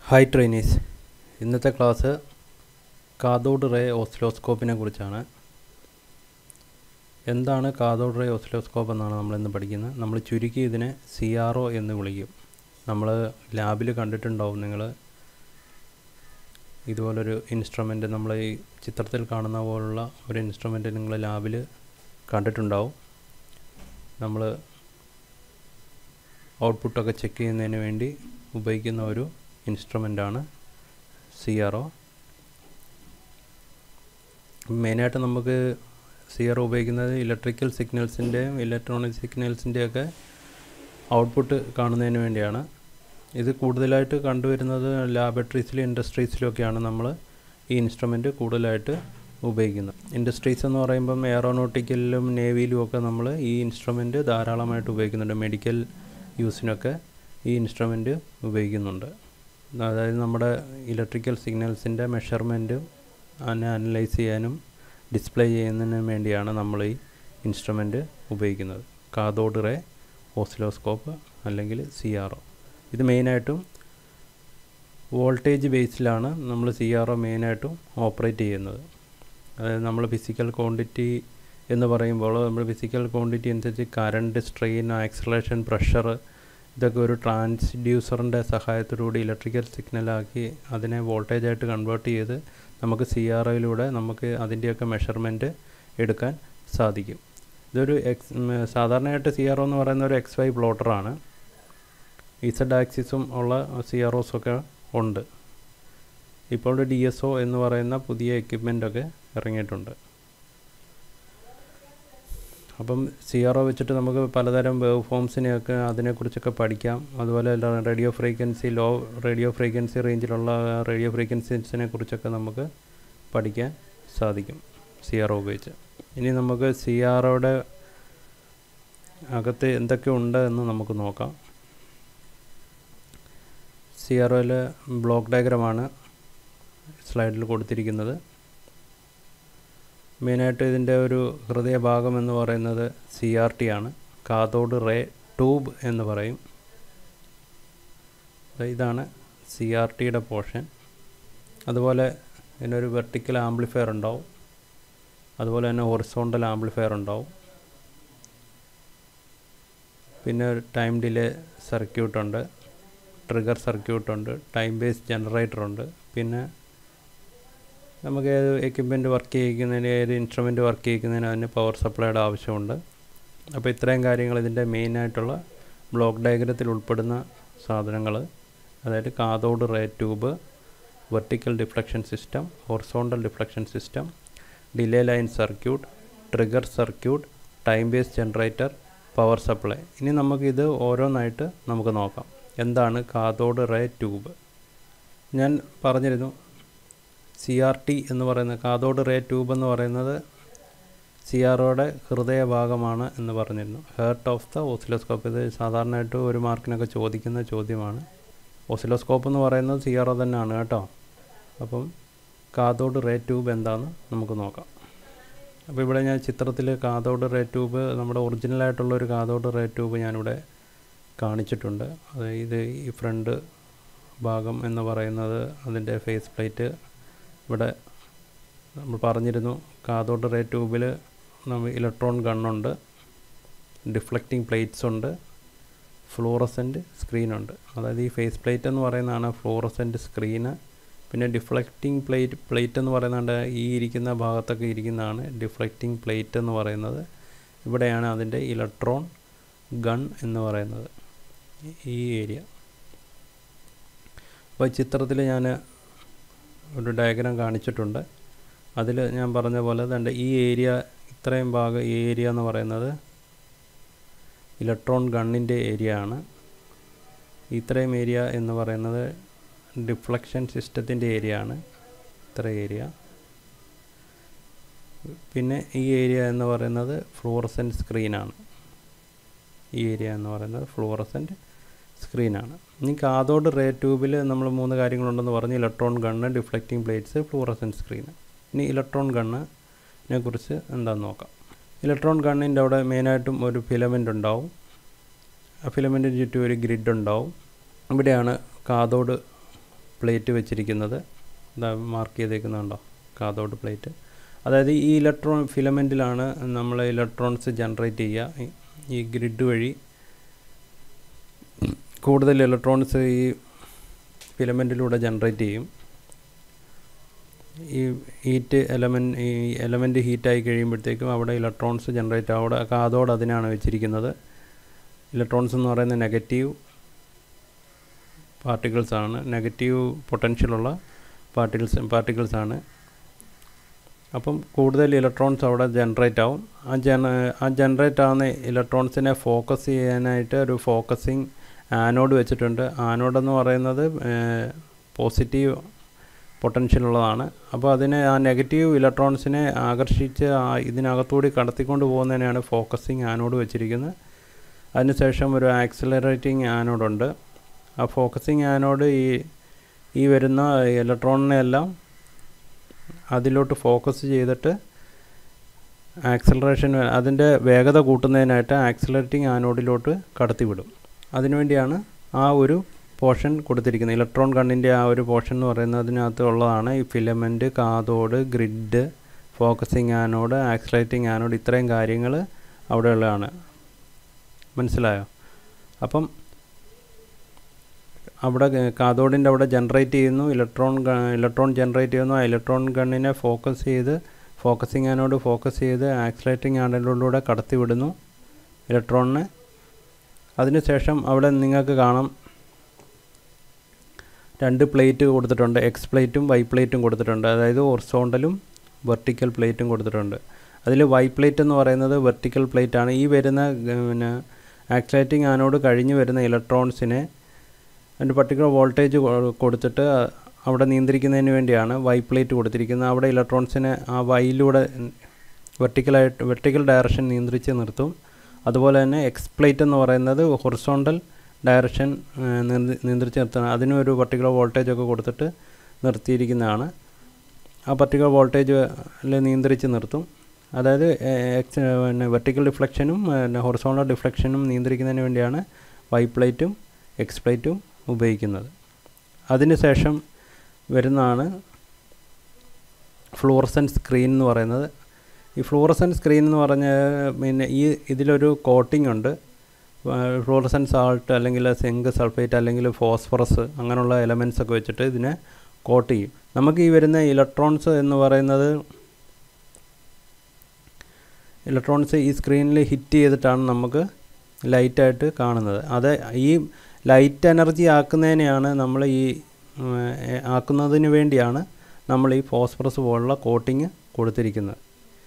hi trainees ഇന്നത്തെ class cathode ray ഓസിലോസ്കോപ്പിനെ കുറിച്ചാണ് എന്താണ് കാതോഡ് റേ ഓസിലോസ്കോപ്പ് എന്നാണ് നമ്മൾ ഇന്ന് പഠിക്കുന്നത് നമ്മൾ ചുരുക്കി ഇതിനെ സി ആർ ഒ എന്ന് വിളിക്കും നമ്മൾ ലാബിൽ കണ്ടിട്ടുണ്ടാവും നിങ്ങൾ ഇതുപോലൊരു ഇൻസ്ട്രുമെൻ്റ് നമ്മൾ ഈ ചിത്രത്തിൽ കാണുന്ന പോലുള്ള ഒരു ഇൻസ്ട്രുമെൻ്റ് നിങ്ങൾ ലാബിൽ കണ്ടിട്ടുണ്ടാവും നമ്മൾ ഔട്ട്പുട്ടൊക്കെ ചെക്ക് ചെയ്യുന്നതിന് വേണ്ടി ഉപയോഗിക്കുന്ന ഒരു ഇൻസ്ട്രുമെൻ്റാണ് സി ആർ ഒ മെയിനായിട്ട് നമുക്ക് സി ആർ ഒ ഉപയോഗിക്കുന്നത് ഇലക്ട്രിക്കൽ സിഗ്നൽസിൻ്റെയും ഇലക്ട്രോണിക് സിഗ്നൽസിൻ്റെയൊക്കെ ഔട്ട്പുട്ട് കാണുന്നതിന് വേണ്ടിയാണ് ഇത് കൂടുതലായിട്ട് കണ്ടുവരുന്നത് ലാബറട്ടറീസിലും ഇൻഡസ്ട്രീസിലൊക്കെയാണ് നമ്മൾ ഈ ഇൻസ്ട്രുമെൻ്റ് കൂടുതലായിട്ട് ഉപയോഗിക്കുന്നത് ഇൻഡസ്ട്രീസ് എന്ന് പറയുമ്പം എയറോനോട്ടിക്കലിലും നേവിയിലും ഒക്കെ നമ്മൾ ഈ ഇൻസ്ട്രുമെൻ്റ് ധാരാളമായിട്ട് ഉപയോഗിക്കുന്നുണ്ട് മെഡിക്കൽ യൂസിനൊക്കെ ഈ ഇൻസ്ട്രുമെൻ്റ് ഉപയോഗിക്കുന്നുണ്ട് അതായത് നമ്മുടെ ഇലക്ട്രിക്കൽ സിഗ്നൽസിൻ്റെ മെഷർമെൻറ്റും അതിനെ അനലൈസ് ചെയ്യാനും ഡിസ്പ്ലേ ചെയ്യുന്നതിനും വേണ്ടിയാണ് നമ്മൾ ഈ ഇൻസ്ട്രുമെൻ്റ് ഉപയോഗിക്കുന്നത് കാതോഡ് റേ ഓസിലോസ്കോപ്പ് അല്ലെങ്കിൽ സി ആർ ഒ ഇത് മെയിനായിട്ടും വോൾട്ടേജ് ബേസിലാണ് നമ്മൾ സി ആർ ഒ മെയിനായിട്ടും ഓപ്പറേറ്റ് ചെയ്യുന്നത് അതായത് നമ്മൾ ഫിസിക്കൽ ക്വാണ്ടിറ്റി എന്ന് പറയുമ്പോൾ നമ്മൾ ഫിസിക്കൽ ക്വാണ്ടിറ്റി അനുസരിച്ച് കറണ്ട് സ്ട്രെയിൻ ആക്സലേഷൻ പ്രഷർ ഇതൊക്കെ ഒരു ട്രാൻസ്ഡ്യൂസറിൻ്റെ സഹായത്തോടുകൂടി ഇലക്ട്രിക്കൽ സിഗ്നലാക്കി അതിനെ വോൾട്ടേജായിട്ട് കൺവേർട്ട് ചെയ്ത് നമുക്ക് സി ആർ ഒയിലൂടെ നമുക്ക് അതിൻ്റെയൊക്കെ മെഷർമെൻറ്റ് എടുക്കാൻ സാധിക്കും ഇതൊരു എക്സ് സാധാരണയായിട്ട് സി ആർ ഒ എന്ന് പറയുന്ന ഒരു എക്സ് വൈ പ്ലോട്ടറാണ് ഇസഡ് ആക്സിസും ഉള്ള സി ആർ ഒസ് ഒക്കെ ഉണ്ട് ഇപ്പോൾ ഡി എസ് ഒ എന്ന് പറയുന്ന പുതിയ എക്യുപ്മെൻ്റൊക്കെ ഇറങ്ങിയിട്ടുണ്ട് അപ്പം സി ആർ ഒ വെച്ചിട്ട് നമുക്ക് പലതരം വേവ് ഫോംസിനെയൊക്കെ അതിനെക്കുറിച്ചൊക്കെ പഠിക്കാം അതുപോലെ radio frequency low radio frequency റേഞ്ചിലുള്ള റേഡിയോ ഫ്രീക്വൻസീസിനെ കുറിച്ചൊക്കെ നമുക്ക് പഠിക്കാൻ സാധിക്കും സി ആർ ഒ ഉപയോഗിച്ച് ഇനി നമുക്ക് സി ആർ ഒയുടെ അകത്ത് എന്തൊക്കെ ഉണ്ട് എന്ന് നമുക്ക് നോക്കാം സി ആർ ഒയിൽ ബ്ലോക്ക് ഡയഗ്രമാണ് സ്ലൈഡിൽ കൊടുത്തിരിക്കുന്നത് മെയിനായിട്ട് ഇതിൻ്റെ ഒരു ഹൃദയഭാഗം എന്ന് പറയുന്നത് സി ആർ ടി ആണ് കാതോഡ് റേ ട്യൂബ് എന്ന് പറയും ഇതാണ് സി ആർ ടിയുടെ പോർഷൻ അതുപോലെ ഇതിനൊരു വെർട്ടിക്കൽ ആംപ്ലിഫയർ ഉണ്ടാവും അതുപോലെ തന്നെ ഹൊറിസോണ്ടൽ ആംപ്ലിഫയർ ഉണ്ടാവും പിന്നെ ഒരു ടൈം ഡിലേ സർക്യൂട്ടുണ്ട് ട്രിഗർ സർക്യൂട്ടുണ്ട് ടൈം ബേസ് ജനറേറ്റർ ഉണ്ട് പിന്നെ നമുക്ക് ഏത് എക്യുപ്മെൻറ്റ് വർക്ക് ചെയ്യിക്കുന്നതിന് ഏത് ഇൻസ്ട്രുമെൻറ്റ് വർക്ക് ചെയ്യിക്കുന്നതിന് അതിന് പവർ സപ്ലൈയുടെ ആവശ്യമുണ്ട് അപ്പോൾ ഇത്രയും കാര്യങ്ങൾ ഇതിൻ്റെ മെയിനായിട്ടുള്ള ബ്ലോക്ക് ഡയഗ്രത്തിൽ ഉൾപ്പെടുന്ന സാധനങ്ങൾ അതായത് cathode ray tube vertical deflection system horizontal deflection system delay line circuit trigger circuit time base generator power supply ഇനി നമുക്കിത് ഓരോന്നായിട്ട് നമുക്ക് നോക്കാം എന്താണ് കാതോഡ് റേ ട്യൂബ് ഞാൻ പറഞ്ഞിരുന്നു സി ആർ ടി എന്ന് പറയുന്ന കാതോഡ് റേ ട്യൂബ് എന്ന് പറയുന്നത് സി ആർ ഒയുടെ ഹൃദയഭാഗമാണ് എന്ന് പറഞ്ഞിരുന്നു ഹേർട്ട് ഓഫ് ദ ഓസിലോസ്കോപ്പ് ഇത് സാധാരണയായിട്ട് ഒരു മാർക്കിനൊക്കെ ചോദിക്കുന്ന ചോദ്യമാണ് ഓസിലോസ്കോപ്പ് എന്ന് പറയുന്നത് സി ആർ ഒ തന്നെയാണ് കേട്ടോ അപ്പം കാതോഡ് റേ ട്യൂബ് എന്താണെന്ന് നമുക്ക് നോക്കാം അപ്പോൾ ഇവിടെ ഞാൻ ചിത്രത്തിൽ കാതോഡ് റേ ട്യൂബ് നമ്മുടെ ഒറിജിനലായിട്ടുള്ള ഒരു കാതോഡ് റേ ട്യൂബ് ഞാനിവിടെ കാണിച്ചിട്ടുണ്ട് അതായത് ഈ ഫ്രണ്ട് ഭാഗം എന്ന് പറയുന്നത് അതിൻ്റെ ഫേസ് പ്ലേറ്റ് ഇവിടെ നമ്മൾ പറഞ്ഞിരുന്നു കാതോഡ് റേ ട്യൂബിൽ നമ്മൾ ഇലക്ട്രോൺ ഗണ്ണുണ്ട് ഡിഫ്ലക്റ്റിംഗ് പ്ലേറ്റ്സ് ഉണ്ട് ഫ്ലൂറസെൻ്റ് സ്ക്രീനുണ്ട് അതായത് ഈ ഫേസ് പ്ലേറ്റ് എന്ന് പറയുന്നതാണ് ഫ്ലൂറസെൻ്റ് സ്ക്രീന് പിന്നെ ഡിഫ്ലക്റ്റിംഗ് പ്ലേറ്റ് പ്ലേറ്റ് എന്ന് പറയുന്നത് ഈ ഇരിക്കുന്ന ഭാഗത്തൊക്കെ ഇരിക്കുന്നതാണ് ഡിഫ്ലക്റ്റിംഗ് പ്ലേറ്റ് എന്ന് പറയുന്നത് ഇവിടെയാണ് അതിൻ്റെ ഇലക്ട്രോൺ ഗൺ എന്ന് പറയുന്നത് ഈ ഏരിയ അപ്പോൾ ചിത്രത്തിൽ ഞാൻ ഒരു ഡയഗ്രാം കാണിച്ചിട്ടുണ്ട് അതിൽ ഞാൻ പറഞ്ഞ പോലെ തന്നെ ഈ ഏരിയ ഇത്രയും ഭാഗം ഈ ഏരിയ എന്ന് പറയുന്നത് ഇലക്ട്രോൺ ഗണ്ണിൻ്റെ ഏരിയ ആണ് ഇത്രയും ഏരിയ എന്ന് പറയുന്നത് ഡിഫ്ലക്ഷൻ സിസ്റ്റത്തിൻ്റെ ഏരിയ ആണ് ഇത്ര ഏരിയ പിന്നെ ഈ ഏരിയ എന്ന് പറയുന്നത് ഫ്ലൂറസെൻറ്റ് സ്ക്രീനാണ് ഈ ഏരിയ എന്ന് പറയുന്നത് ഫ്ലൂറസെൻറ്റ് സ്ക്രീനാണ് ഇനി കാതോഡ് റേ ട്യൂബിൽ നമ്മൾ മൂന്ന് കാര്യങ്ങളുണ്ടെന്ന് പറഞ്ഞ് electron gun deflecting plates fluorescent screen ഇനി ഇലക്ട്രോൺ ഗണ്ണിനെ കുറിച്ച് എന്താണെന്ന് നോക്കാം ഇലക്ട്രോൺ ഗണ്ണിൻ്റെ അവിടെ മെയിനായിട്ടും ഒരു ഫിലമെൻ്റ് ഉണ്ടാവും ആ ഫിലമെൻറ്റിന് ചുറ്റും ഒരു ഗ്രിഡ് ഉണ്ടാവും ഇവിടെയാണ് കാതോഡ് പ്ലേറ്റ് വെച്ചിരിക്കുന്നത് ഇതാ മാർക്ക് ചെയ്തേക്കുന്നുണ്ടോ കാതോഡ് പ്ലേറ്റ് അതായത് ഈ ഇലക്ട്രോൺ ഫിലമെൻറ്റിലാണ് നമ്മൾ ഇലക്ട്രോൺസ് ജനറേറ്റ് ചെയ്യുക ഈ- ഈ ഗ്രിഡ് വഴി കൂടുതൽ ഇലക്ട്രോൺസ് ഈ ഫിലമെൻറ്റിലൂടെ ജനറേറ്റ് ചെയ്യും ഈ ഹീറ്റ് എലമെൻറ്റ് ഈ എലമെൻറ്റ് ഹീറ്റായി കഴിയുമ്പോഴത്തേക്കും അവിടെ ഇലക്ട്രോൺസ് ജനറേറ്റ് അവിടെ കാതോട് അതിനാണ് വെച്ചിരിക്കുന്നത് ഇലക്ട്രോൺസ് എന്ന് പറയുന്നത് നെഗറ്റീവ് പാർട്ടിക്കിൾസ് ആണ് നെഗറ്റീവ് പൊട്ടൻഷ്യലുള്ള പാർട്ടിക്കിൾസ് പാർട്ടിക്കിൾസ് ആണ് അപ്പം കൂടുതൽ ഇലക്ട്രോൺസ് അവിടെ ജനറേറ്റ് ആവും ആ ജന ആ ജനറേറ്റ് ആവുന്ന ഇലക്ട്രോൺസിനെ ഫോക്കസ് ചെയ്യാനായിട്ട് ഒരു ഫോക്കസിങ് ആനോഡ് വെച്ചിട്ടുണ്ട് ആനോഡ് എന്ന് പറയുന്നത് പോസിറ്റീവ് പൊട്ടൻഷ്യൽ ഉള്ളതാണ് അപ്പോൾ അതിനെ ആ നെഗറ്റീവ് ഇലക്ട്രോൺസിനെ ആകർഷിച്ച് ആ ഇതിനകത്തൂടി കടത്തിക്കൊണ്ട് പോകുന്നതിനാണ് ഫോക്കസിങ് ആനോഡ് വെച്ചിരിക്കുന്നത് അതിനുശേഷം ഒരു ആക്സിലറേറ്റിംഗ് ആനോഡുണ്ട് ആ ഫോക്കസിങ് ആനോഡ് ഈ ഈ വരുന്ന ഇലക്ട്രോണിനെ എല്ലാം അതിലോട്ട് ഫോക്കസ് ചെയ്തിട്ട് ആക്സിലറേഷൻ അതിൻ്റെ വേഗത കൂട്ടുന്നതിനായിട്ട് ആക്സിലറേറ്റിംഗ് ആനോഡിലോട്ട് കടത്തിവിടും അതിനുവേണ്ടിയാണ് ആ ഒരു പോർഷൻ കൊടുത്തിരിക്കുന്നത് ഇലക്ട്രോൺ കണ്ണിൻ്റെ ആ ഒരു പോർഷൻ എന്ന് പറയുന്നതിനകത്ത് ഉള്ളതാണ് ഈ filament cathode grid focusing anode accelerating anode ഇത്രയും കാര്യങ്ങൾ അവിടെ ഉള്ളതാണ് മനസ്സിലായോ അപ്പം അവിടെ കാതോഡിൻ്റെ അവിടെ ജനറേറ്റ് ചെയ്യുന്നു ഇലക്ട്രോൺ ഇലക്ട്രോൺ ജനറേറ്റ് ചെയ്യുന്നു ആ ഇലക്ട്രോൺ ഗണ്ണിനെ ഫോക്കസ് ചെയ്ത് ഫോക്കസിങ് ആനോട് ഫോക്കസ് ചെയ്ത് ആക്സിലേറ്റിംഗ് ആനോഡിലൂടെ കടത്തിവിടുന്നു ഇലക്ട്രോണിനെ അതിനുശേഷം അവിടെ നിങ്ങൾക്ക് കാണാം രണ്ട് പ്ലേറ്റ് കൊടുത്തിട്ടുണ്ട് എക്സ് പ്ലേറ്റും വൈ പ്ലേറ്റും കൊടുത്തിട്ടുണ്ട് അതായത് ഒറിസോണ്ടലും വെർട്ടിക്കൽ പ്ലേറ്റും കൊടുത്തിട്ടുണ്ട് അതിൽ വൈ പ്ലേറ്റ് എന്ന് പറയുന്നത് വെർട്ടിക്കൽ പ്ലേറ്റ് ആണ് ഈ വരുന്ന ഗ- പിന്നെ ആക്സിലേറ്റിംഗ് ആനോട് കഴിഞ്ഞ് വരുന്ന ഇലക്ട്രോൺസിനെ അതിൻ്റെ പർട്ടിക്കുലർ വോൾട്ടേജ് കൊടുത്തിട്ട് അവിടെ നിയന്ത്രിക്കുന്നതിന് വേണ്ടിയാണ് വൈ പ്ലേറ്റ് കൊടുത്തിരിക്കുന്നത് അവിടെ ഇലക്ട്രോൺസിനെ ആ വൈയിലൂടെ വെർട്ടിക്കലായിട്ട് വെർട്ടിക്കൽ ഡയറക്ഷൻ നിയന്ത്രിച്ച് നിർത്തും അതുപോലെ തന്നെ എക്സ് പ്ലേറ്റ് എന്ന് പറയുന്നത് ഹൊറിസോണ്ടൽ ഡയറക്ഷൻ നിയന്ത്രിച്ച് നിർത്തണം അതിനും ഒരു പർട്ടിക്കുലർ വോൾട്ടേജ് ഒക്കെ കൊടുത്തിട്ട് നിർത്തിയിരിക്കുന്നതാണ് ആ പർട്ടിക്കുലർ വോൾട്ടേജിൽ നിയന്ത്രിച്ച് നിർത്തും അതായത് എക്സ് പിന്നെ വെർട്ടിക്കൽ ഡിഫ്ലക്ഷനും പിന്നെ ഹൊറിസോണ്ടൽ ഡിഫ്ലക്ഷനും നിയന്ത്രിക്കുന്നതിന് വേണ്ടിയാണ് വൈ പ്ലേറ്റും എക്സ് പ്ലേറ്റും ഉപയോഗിക്കുന്നത് അതിനുശേഷം വരുന്നതാണ് ഫ്ലൂറസൻ സ്ക്രീൻ എന്ന് പറയുന്നത് ഈ ഫ്ലൂറസൻ സ്ക്രീൻ എന്ന് പറഞ്ഞ പിന്നെ ഈ ഇതിലൊരു കോട്ടിംഗ് ഉണ്ട് ഫ്ലൂറസൻ സാൾട്ട് അല്ലെങ്കിൽ സെങ്ക് സൾഫേറ്റ് അല്ലെങ്കിൽ ഫോസ്ഫറസ് അങ്ങനെയുള്ള എലമെൻസ് ഒക്കെ വെച്ചിട്ട് ഇതിനെ കോട്ട് ചെയ്യും നമുക്ക് ഈ വരുന്ന ഇലക്ട്രോൺസ് എന്ന് പറയുന്നത് ഇലക്ട്രോൺസ് ഈ സ്ക്രീനിൽ ഹിറ്റ് ചെയ്തിട്ടാണ് നമുക്ക് ലൈറ്റായിട്ട് കാണുന്നത് അത് ഈ ലൈറ്റ് എനർജി ആക്കുന്നതിനെയാണ് നമ്മൾ ഈ ഉം, ഏ, ആക്കുന്നതിന് വേണ്ടിയാണ് നമ്മൾ ഈ ഫോസ്ഫറസ് പോലുള്ള കോട്ടിങ് കൊടുത്തിരിക്കുന്നത്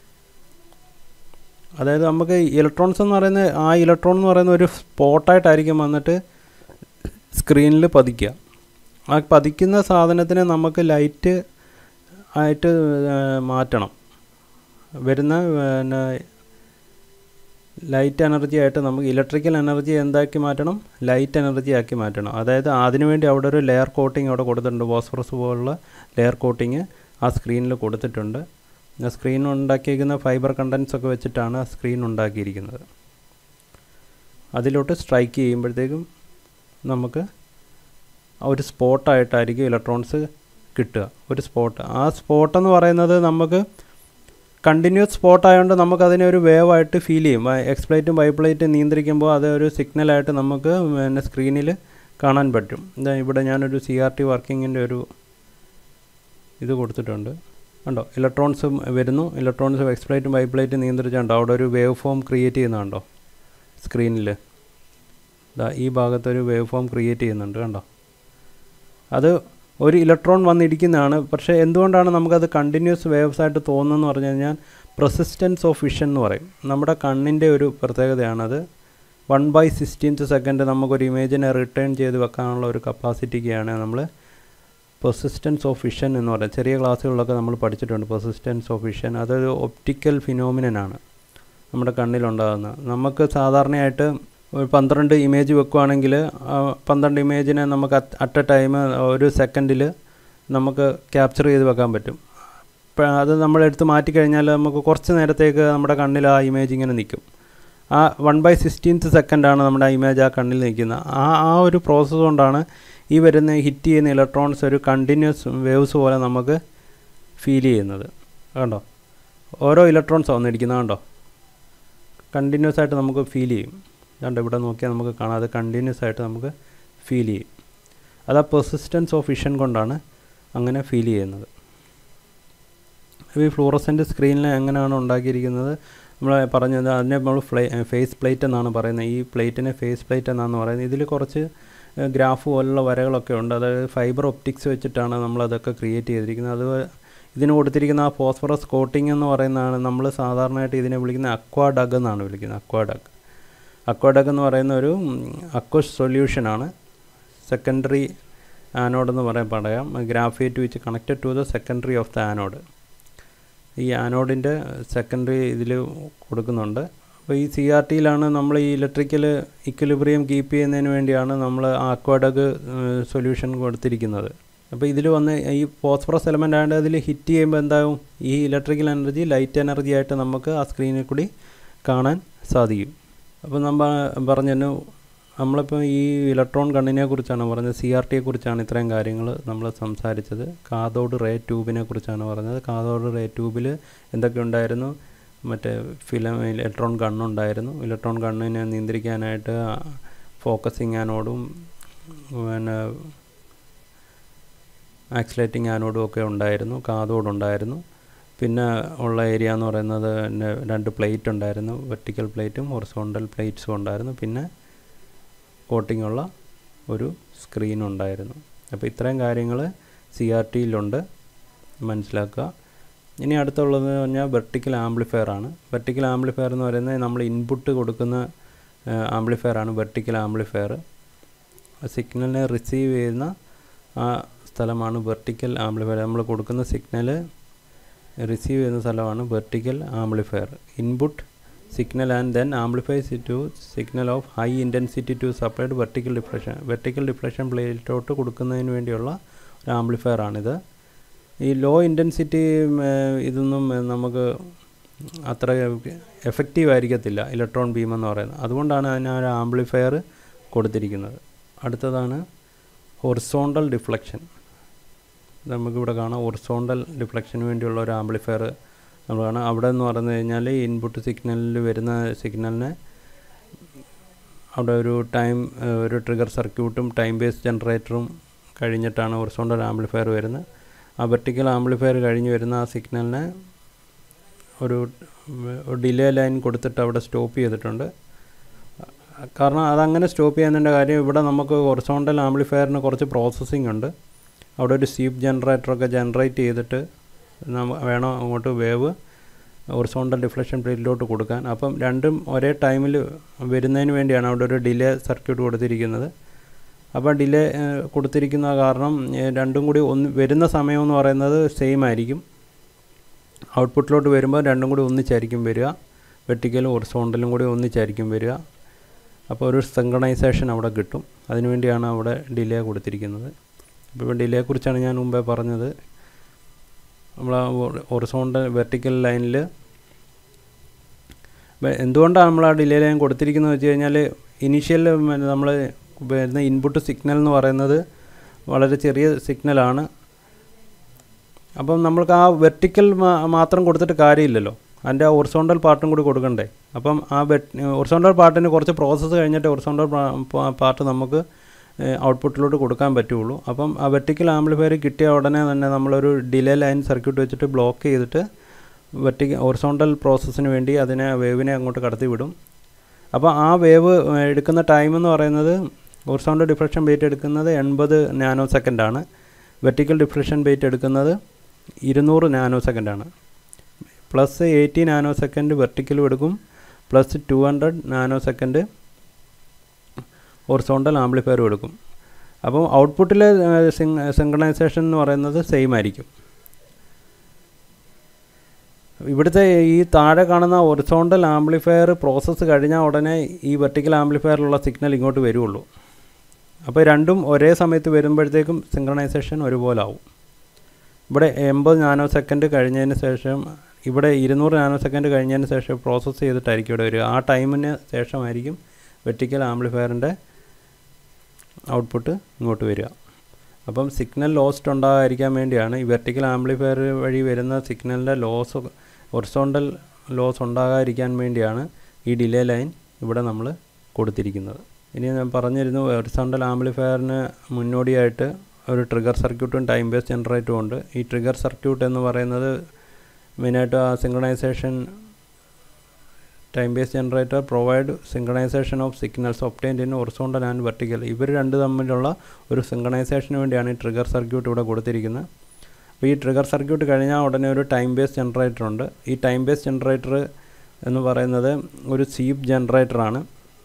അതായത് നമുക്ക് ഇലക്ട്രോൺസ് എന്ന് പറയുന്ന ആ ഇലക്ട്രോൺ എന്ന് പറയുന്ന ഒരു സ്പോട്ടായിട്ടായിരിക്കും വന്നിട്ട് സ്ക്രീനിൽ പതിക്കുക ആ പതിക്കുന്ന സാധനത്തിനെ നമുക്ക് ലൈറ്റ് ആയിട്ട് ഏ, മാറ്റണം വരുന്ന പിന്നെ ലൈറ്റ് എനർജി ആയിട്ട് നമുക്ക് ഇലക്ട്രിക്കൽ എനർജി എന്താക്കി മാറ്റണം ലൈറ്റ് എനർജി ആക്കി മാറ്റണം അതായത് അതിനുവേണ്ടി അവിടെ ഒരു ലെയർ കോട്ടിംഗ് അവിടെ കൊടുത്തിട്ടുണ്ട് ഫോസ്ഫറസ് പോലുള്ള ലെയർ കോട്ടിങ് ആ സ്ക്രീനിൽ കൊടുത്തിട്ടുണ്ട് ആ സ്ക്രീൻ ഉണ്ടാക്കിയിരിക്കുന്ന ഫൈബർ കണ്ടൻസ് ഒക്കെ വെച്ചിട്ടാണ് ആ സ്ക്രീൻ ഉണ്ടാക്കിയിരിക്കുന്നത് അതിലോട്ട് സ്ട്രൈക്ക് ചെയ്യുമ്പോഴത്തേക്കും നമുക്ക് ആ ഒരു സ്പോട്ടായിട്ടായിരിക്കും ഇലക്ട്രോൺസ് കിട്ടുക ഒരു സ്പോട്ട് ആ സ്പോട്ട് എന്ന് പറയുന്നത് നമുക്ക് കണ്ടിന്യൂസ് സ്പോട്ട് ആയതുകൊണ്ട് നമുക്കതിനെ ഒരു വേവ് ആയിട്ട് ഫീൽ ചെയ്യും എക്സ്പ്ലൈറ്റും ബൈപ്ലൈറ്റും നിയന്ത്രിക്കുമ്പോൾ അത് ഒരു സിഗ്നലായിട്ട് നമുക്ക് പിന്നെ സ്ക്രീനിൽ കാണാൻ പറ്റും ഇതാ ഇവിടെ ഞാനൊരു സി ആർ ടി വർക്കിങ്ങിൻ്റെ ഒരു ഇത് കൊടുത്തിട്ടുണ്ട് കണ്ടോ ഇലക്ട്രോൺസ് വരുന്നു ഇലക്ട്രോൺസ് എക്സ്പ്ലൈറ്റും ബൈപ്ലൈറ്റും നിയന്ത്രിച്ചുണ്ടോ അവിടെ ഒരു വേവ് ഫോം ക്രിയേറ്റ് ചെയ്യുന്നുണ്ടോ സ്ക്രീനിൽ ദാ ഈ ഭാഗത്തൊരു വേവ് ഫോം ക്രിയേറ്റ് ചെയ്യുന്നുണ്ട് കണ്ടോ അത് ഒരു ഇലക്ട്രോൺ വന്നിരിക്കുന്നതാണ് പക്ഷേ എന്തുകൊണ്ടാണ് നമുക്കത് കണ്ടിന്യൂസ് വേവ്സ് ആയിട്ട് തോന്നുന്നതെന്ന് പറഞ്ഞു കഴിഞ്ഞാൽ പ്രസിസ്റ്റൻസ് ഓഫ് വിഷൻ എന്ന് പറയും നമ്മുടെ കണ്ണിൻ്റെ ഒരു പ്രത്യേകതയാണത് വൺ ബൈ സിക്സ്റ്റീൻത്ത് സെക്കൻഡ് നമുക്കൊരു ഇമേജിനെ റിട്ടേൺ ചെയ്ത് വെക്കാനുള്ള ഒരു കപ്പാസിറ്റിക്കാണ് നമ്മൾ പെർസിസ്റ്റൻസ് ഓഫ് വിഷൻ എന്ന് പറയുന്നത് ചെറിയ ക്ലാസ്സുകളിലൊക്കെ നമ്മൾ പഠിച്ചിട്ടുണ്ട് പെർസിസ്റ്റൻസ് ഓഫ് വിഷൻ അതൊരു ഒപ്റ്റിക്കൽ ഫിനോമിനനാണ് നമ്മുടെ കണ്ണിലുണ്ടാകുന്നത് നമുക്ക് സാധാരണയായിട്ട് ഒരു പന്ത്രണ്ട് ഇമേജ് വെക്കുവാണെങ്കിൽ ആ പന്ത്രണ്ട് ഇമേജിനെ നമുക്ക് അറ്റ് എ ടൈം ഒരു സെക്കൻഡിൽ നമുക്ക് ക്യാപ്ചർ ചെയ്ത് വെക്കാൻ പറ്റും ഇപ്പം അത് നമ്മൾ എടുത്ത് മാറ്റിക്കഴിഞ്ഞാൽ നമുക്ക് കുറച്ച് നേരത്തേക്ക് നമ്മുടെ കണ്ണിൽ ആ ഇമേജ് ഇങ്ങനെ നിൽക്കും ആ വൺ ബൈ സിക്സ്റ്റീൻത്ത് സെക്കൻഡാണ് നമ്മുടെ ആ ഇമേജ് ആ കണ്ണിൽ നിൽക്കുന്നത് ആ ആ ഒരു പ്രോസസ്സ് കൊണ്ടാണ് ഈ വരുന്ന ഹിറ്റ് ചെയ്യുന്ന ഇലക്ട്രോൺസ് ഒരു കണ്ടിന്യൂസ് വേവ്സ് പോലെ നമുക്ക് ഫീൽ ചെയ്യുന്നത് കണ്ടോ ഓരോ ഇലക്ട്രോൺസ് വന്നിരിക്കുന്നത് കണ്ടോ കണ്ടിന്യൂസ് ആയിട്ട് നമുക്ക് ഫീൽ ചെയ്യും കണ്ടോ ഇവിടെ നോക്കിയാൽ നമുക്ക് കാണാം അത് കണ്ടിന്യൂസ് ആയിട്ട് നമുക്ക് ഫീൽ ചെയ്യും അത് ആ പെർസിസ്റ്റൻസ് ഓഫ് വിഷൻ കൊണ്ടാണ് അങ്ങനെ ഫീൽ ചെയ്യുന്നത് ഈ ഫ്ലൂറസെൻ്റ് സ്ക്രീനിൽ എങ്ങനെയാണ് ഉണ്ടാക്കിയിരിക്കുന്നത് നമ്മൾ പറഞ്ഞത് അതിനെ നമ്മൾ ഫ്ലേ ഫേസ് പ്ലേറ്റ് എന്നാണ് പറയുന്നത് ഈ പ്ലേറ്റിനെ ഫേസ് പ്ലേറ്റ് എന്നാണ് പറയുന്നത് ഇതിൽ കുറച്ച് ഗ്രാഫ് പോലുള്ള വരകളൊക്കെ ഉണ്ട് അതായത് ഫൈബർ ഒപ്റ്റിക്സ് വെച്ചിട്ടാണ് നമ്മളതൊക്കെ ക്രിയേറ്റ് ചെയ്തിരിക്കുന്നത് അത് ഇതിന് കൊടുത്തിരിക്കുന്ന ആ ഫോസ്ഫറസ് കോട്ടിംഗ് എന്ന് പറയുന്നതാണ് നമ്മൾ സാധാരണയായിട്ട് ഇതിനെ വിളിക്കുന്ന അക്വാഡഗ് എന്നാണ് വിളിക്കുന്നത് അക്വാഡഗ് അക്വാഡഗ് എന്ന് പറയുന്ന ഒരു അക്വസ് സൊല്യൂഷനാണ് സെക്കൻഡറി ആനോഡ് എന്ന് പറയാൻ പറയാം graphite which connected to the secondary of the anode ഈ ആനോഡിൻ്റെ സെക്കൻഡറി ഇതിൽ കൊടുക്കുന്നുണ്ട് അപ്പോൾ ഈ സി ആർ ടിയിലാണ് നമ്മൾ ഈ ഇലക്ട്രിക്കൽ ഇക്വിലിബ്രിയം കീപ്പ് ചെയ്യുന്നതിന് വേണ്ടിയാണ് നമ്മൾ ആക്വാഡഗ് സൊല്യൂഷൻ കൊടുത്തിരിക്കുന്നത് അപ്പോൾ ഇതിൽ വന്ന് ഈ ഫോസ്ഫറസ് എലമെൻ്റ് ആയതുകൊണ്ട് അതിൽ ഹിറ്റ് ചെയ്യുമ്പോൾ എന്താകും ഈ ഇലക്ട്രിക്കൽ എനർജി ലൈറ്റ് എനർജി ആയിട്ട് നമുക്ക് ആ സ്ക്രീനിൽ കൂടി കാണാൻ സാധിക്കും അപ്പോൾ നമ്മൾ പറഞ്ഞു നമ്മളിപ്പോൾ ഈ ഇലക്ട്രോൺ കണ്ണിനെ കുറിച്ചാണ് പറഞ്ഞത് സി ആർ ടിയെ കുറിച്ചാണ് ഇത്രയും കാര്യങ്ങൾ നമ്മൾ സംസാരിച്ചത് കാതോഡ് റേ ട്യൂബിനെ കുറിച്ചാണ് പറഞ്ഞത് കാതോഡ് റേ ട്യൂബിൽ എന്തൊക്കെ ഉണ്ടായിരുന്നു മറ്റേ ഫിലം ഇലക്ട്രോൺ ഗണ്ണുണ്ടായിരുന്നു ഇലക്ട്രോൺ ഗണ്ണിനെ നിയന്ത്രിക്കാനായിട്ട് ഫോക്കസിങ് ആനോഡും പിന്നെ ആക്സിലേറ്റിംഗ് ആനോഡും ഒക്കെ ഉണ്ടായിരുന്നു കാതോഡ് ഉണ്ടായിരുന്നു പിന്നെ ഉള്ള ഏരിയ എന്ന് പറയുന്നത് രണ്ട് പ്ലേറ്റ് ഉണ്ടായിരുന്നു വെർട്ടിക്കൽ പ്ലേറ്റും ഹൊറിസോണ്ടൽ പ്ലേറ്റ്സും ഉണ്ടായിരുന്നു പിന്നെ കോട്ടിംഗ് ഉള്ള ഒരു സ്ക്രീൻ ഉണ്ടായിരുന്നു അപ്പോൾ ഇത്രയും കാര്യങ്ങൾ സി ആർ ടിയിലുണ്ട് മനസ്സിലാക്കുക ഇനി അടുത്തുള്ളത് പറഞ്ഞാൽ വെർട്ടിക്കൽ ആംപ്ലിഫയർ ആണ് വെർട്ടിക്കൽ ആംപ്ലിഫയർ എന്ന് പറയുന്നത് നമ്മൾ ഇൻപുട്ട് കൊടുക്കുന്ന ആംപ്ലിഫയർ ആണ് വെർട്ടിക്കൽ ആംപ്ലിഫയർ സിഗ്നലിനെ റിസീവ് ചെയ്യുന്ന ആ സ്ഥലമാണ് വെർട്ടിക്കൽ ആംപ്ലിഫയർ നമ്മൾ കൊടുക്കുന്ന സിഗ്നൽ റിസീവ് ചെയ്യുന്ന സ്ഥലമാണ് vertical amplifier input signal and then amplifies it to signal of high intensity to supplied vertical deflection vertical deflection പ്ലേറ്റോട്ട് കൊടുക്കുന്നതിന് വേണ്ടിയുള്ള ഒരു ആംപ്ലിഫയർ ആണിത് ഈ ലോ ഇൻറ്റൻസിറ്റി ഇതൊന്നും നമുക്ക് അത്ര എഫക്റ്റീവ് ആയിരിക്കത്തില്ല ഇലക്ട്രോൺ ബീം എന്ന് പറയുന്നത് അതുകൊണ്ടാണ് അതിന് ഒരു ആംപ്ലിഫയർ കൊടുത്തിരിക്കുന്നത് അടുത്തതാണ് ഹൊറിസോണ്ടൽ ഡിഫ്ലക്ഷൻ നമുക്കിവിടെ കാണാം ഹൊറിസോണ്ടൽ ഡിഫ്ലക്ഷന് വേണ്ടിയുള്ള ഒരു ആംപ്ലിഫയർ നമ്മൾ കാണാം അവിടെ എന്ന് പറഞ്ഞു കഴിഞ്ഞാൽ ഇൻപുട്ട് സിഗ്നലിൽ വരുന്ന സിഗ്നലിനെ അവിടെ ഒരു ടൈം ഒരു ട്രിഗർ സർക്യൂട്ടും ടൈം ബേസ് ജനറേറ്ററും കഴിഞ്ഞിട്ടാണ് ഹൊറിസോണ്ടൽ ആംപ്ലിഫയർ വരുന്നത് ആ വെർട്ടിക്കൽ ആംപ്ലിഫയർ കഴിഞ്ഞ് വരുന്ന ആ സിഗ്നലിനെ ഒരു ഡിലേ ലൈൻ കൊടുത്തിട്ട് അവിടെ സ്റ്റോപ്പ് ചെയ്തിട്ടുണ്ട് കാരണം അതങ്ങനെ സ്റ്റോപ്പ് ചെയ്യുന്നതിൻ്റെ കാര്യം ഇവിടെ നമുക്ക് ഹൊറിസോണ്ടൽ ആംപ്ലിഫയറിന് കുറച്ച് പ്രോസസ്സിംഗ് ഉണ്ട് അവിടെ ഒരു സ്വീപ്പ് ജനറേറ്ററൊക്കെ ജനറേറ്റ് ചെയ്തിട്ട് നമ്മ വേണം അങ്ങോട്ട് വേവ് ഹൊറിസോണ്ടൽ ഡിഫ്ലക്ഷൻ പ്ലേറ്റിലോട്ട് കൊടുക്കാൻ അപ്പം രണ്ടും ഒരേ ടൈമിൽ വരുന്നതിന് വേണ്ടിയാണ് അവിടെ ഒരു ഡിലേ സർക്യൂട്ട് കൊടുത്തിരിക്കുന്നത് അപ്പോൾ ഡിലേ കൊടുത്തിരിക്കുന്ന കാരണം രണ്ടും കൂടി ഒന്ന് വരുന്ന സമയം എന്ന് പറയുന്നത് സെയിം ആയിരിക്കും ഔട്ട്പുട്ടിലോട്ട് വരുമ്പോൾ രണ്ടും കൂടി ഒന്നിച്ചായിരിക്കും വരിക വെർട്ടിക്കലും ഹൊറിസോണ്ടലും കൂടി ഒന്നിച്ചായിരിക്കും വരിക അപ്പോൾ ഒരു സിങ്കണൈസേഷൻ അവിടെ കിട്ടും അതിനുവേണ്ടിയാണ് അവിടെ ഡിലേ കൊടുത്തിരിക്കുന്നത് ഇപ്പോൾ ഡിലേയെക്കുറിച്ചാണ് ഞാൻ മുമ്പേ പറഞ്ഞത് നമ്മൾ ഹൊറിസോണ്ടൽ വെർട്ടിക്കൽ ലൈനിൽ എന്തുകൊണ്ടാണ് നമ്മൾ ആ ഡിലേ ലൈൻ കൊടുത്തിരിക്കുന്നത് വെച്ച് കഴിഞ്ഞാൽ ഇനീഷ്യൽ നമ്മൾ വരുന്ന ഇൻപുട്ട് സിഗ്നൽ എന്ന് പറയുന്നത് വളരെ ചെറിയ സിഗ്നലാണ് അപ്പം നമ്മൾക്ക് ആ വെർട്ടിക്കൽ മാത്രം കൊടുത്തിട്ട് കാര്യമില്ലല്ലോ അതിൻ്റെ ആ ഒറിസോണ്ടൽ പാർട്ടും കൂടി കൊടുക്കണ്ടേ അപ്പം ആ ഒറിസോണ്ടൽ പാർട്ടിന് കുറച്ച് പ്രോസസ്സ് കഴിഞ്ഞിട്ട് ഒറിസോണ്ടൽ പാർട്ട് നമുക്ക് ഔട്ട്പുട്ടിലോട്ട് കൊടുക്കാൻ പറ്റുള്ളൂ അപ്പം ആ വെർട്ടിക്കൽ ആംപ്ലിഫയർ കിട്ടിയ ഉടനെ തന്നെ നമ്മളൊരു ഡിലേ ലൈൻ സർക്യൂട്ട് വെച്ചിട്ട് ബ്ലോക്ക് ചെയ്തിട്ട് വെർട്ടിക്കൽ ഒറിസോണ്ടൽ പ്രോസസ്സിന് വേണ്ടി അതിനെ വേവിനെ അങ്ങോട്ട് കടത്തി വിടും അപ്പോൾ ആ വേവ് എടുക്കുന്ന ടൈം എന്ന് പറയുന്നത് ഒറിസോണ്ടൽ ഡിഫ്ലക്ഷൻ ബേറ്റ് എടുക്കുന്നത് എൺപത് നാനോ സെക്കൻഡാണ് വെർട്ടിക്കൽ ഡിഫ്ലക്ഷൻ ബേറ്റ് എടുക്കുന്നത് ഇരുന്നൂറ് നാനോ സെക്കൻഡാണ് പ്ലസ് എയ്റ്റി നാനോ സെക്കൻഡ് വെർട്ടിക്കലും എടുക്കും plus two hundred nano second horizontal ആംപ്ലിഫയറും എടുക്കും അപ്പം ഔട്ട്പുട്ടിലെ സിങ്കണൈസേഷൻ എന്ന് പറയുന്നത് സെയിം ആയിരിക്കും ഇവിടുത്തെ ഈ താഴെ കാണുന്ന ഒറിസോണ്ടൽ ആംപ്ലിഫയർ പ്രോസസ്സ് കഴിഞ്ഞാൽ ഉടനെ ഈ വെർട്ടിക്കൽ ആംപ്ലിഫയറിലുള്ള സിഗ്നൽ ഇങ്ങോട്ട് വരുള്ളൂ അപ്പോൾ രണ്ടും ഒരേ സമയത്ത് വരുമ്പോഴത്തേക്കും സിങ്കണൈസേഷൻ ഒരുപോലെ ആവും ഇവിടെ എൺപത് നാനോ സെക്കൻഡ് കഴിഞ്ഞതിന് ശേഷം ഇവിടെ ഇരുന്നൂറ് നാനോ സെക്കൻഡ് കഴിഞ്ഞതിന് ശേഷം പ്രോസസ്സ് ചെയ്തിട്ടായിരിക്കും ഇവിടെ വരിക ആ ടൈമിന് ശേഷമായിരിക്കും വെർട്ടിക്കൽ ആംപ്ലിഫയറിൻ്റെ ഔട്ട്പുട്ട് ഇങ്ങോട്ട് വരിക അപ്പം സിഗ്നൽ ലോസ്റ്റ് ഉണ്ടാകാതിരിക്കാൻ വേണ്ടിയാണ് ഈ വെർട്ടിക്കൽ ആംപ്ലിഫയർ വഴി വരുന്ന സിഗ്നലിൻ്റെ ലോസ് ഒറിസോണ്ടൽ ലോസ് ഉണ്ടാകാതിരിക്കാൻ വേണ്ടിയാണ് ഈ ഡിലേ ലൈൻ ഇവിടെ നമ്മൾ കൊടുത്തിരിക്കുന്നത് ഇനി ഞാൻ പറഞ്ഞിരുന്നു ഒറിസോണ്ടൽ ആംപ്ലിഫയറിന് മുന്നോടിയായിട്ട് ഒരു ട്രിഗർ സർക്യൂട്ടും ടൈം ബേസ് ജനറേറ്ററും ഉണ്ട് ഈ ട്രിഗർ സർക്യൂട്ട് എന്ന് പറയുന്നത് മെയിനായിട്ട് ആ synchronisation time base generator provide synchronisation of signals obtained in horizontal and vertical ഇവർ രണ്ട് തമ്മിലുള്ള ഒരു സിങ്ക്രണൈസേഷന് വേണ്ടിയാണ് ഈ ട്രിഗർ സർക്യൂട്ട് ഇവിടെ കൊടുത്തിരിക്കുന്നത് അപ്പോൾ ഈ ട്രിഗർ സർക്യൂട്ട് കഴിഞ്ഞാൽ ഉടനെ ഒരു ടൈം ബേസ് ജനറേറ്റർ ഉണ്ട് ഈ ടൈം ബേസ് ജനറേറ്റർ എന്ന് പറയുന്നത് ഒരു സീപ്പ് ജനറേറ്ററാണ്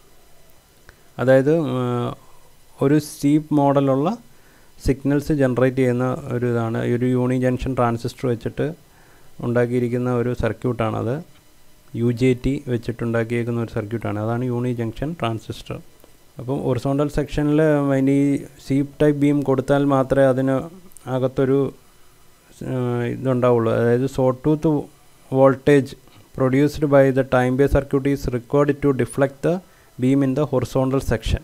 അതായത് ഒരു സീപ്പ് മോഡലുള്ള സിഗ്നൽസ് ജനറേറ്റ് ചെയ്യുന്ന ഒരു ഇതാണ് ഒരു യൂണി ജംഗ്ഷൻ ട്രാൻസിസ്റ്റർ വെച്ചിട്ട് ഉണ്ടാക്കിയിരിക്കുന്ന ഒരു സർക്യൂട്ടാണത് യു ജെ ടി വെച്ചിട്ടുണ്ടാക്കിയേക്കുന്ന ഒരു സർക്യൂട്ടാണ് അതാണ് യൂണി ജംഗ്ഷൻ ട്രാൻസിസ്റ്റർ അപ്പം ഒറിസോണ്ടൽ സെക്ഷനിൽ അതിന് ഈ സീപ്പ് ടൈപ്പ് ബീം കൊടുത്താൽ മാത്രമേ അതിന് അകത്തൊരു ഇതുണ്ടാവുള്ളൂ അതായത് saw tooth voltage produced by the time base circuit is required to deflect the beam in the horizontal section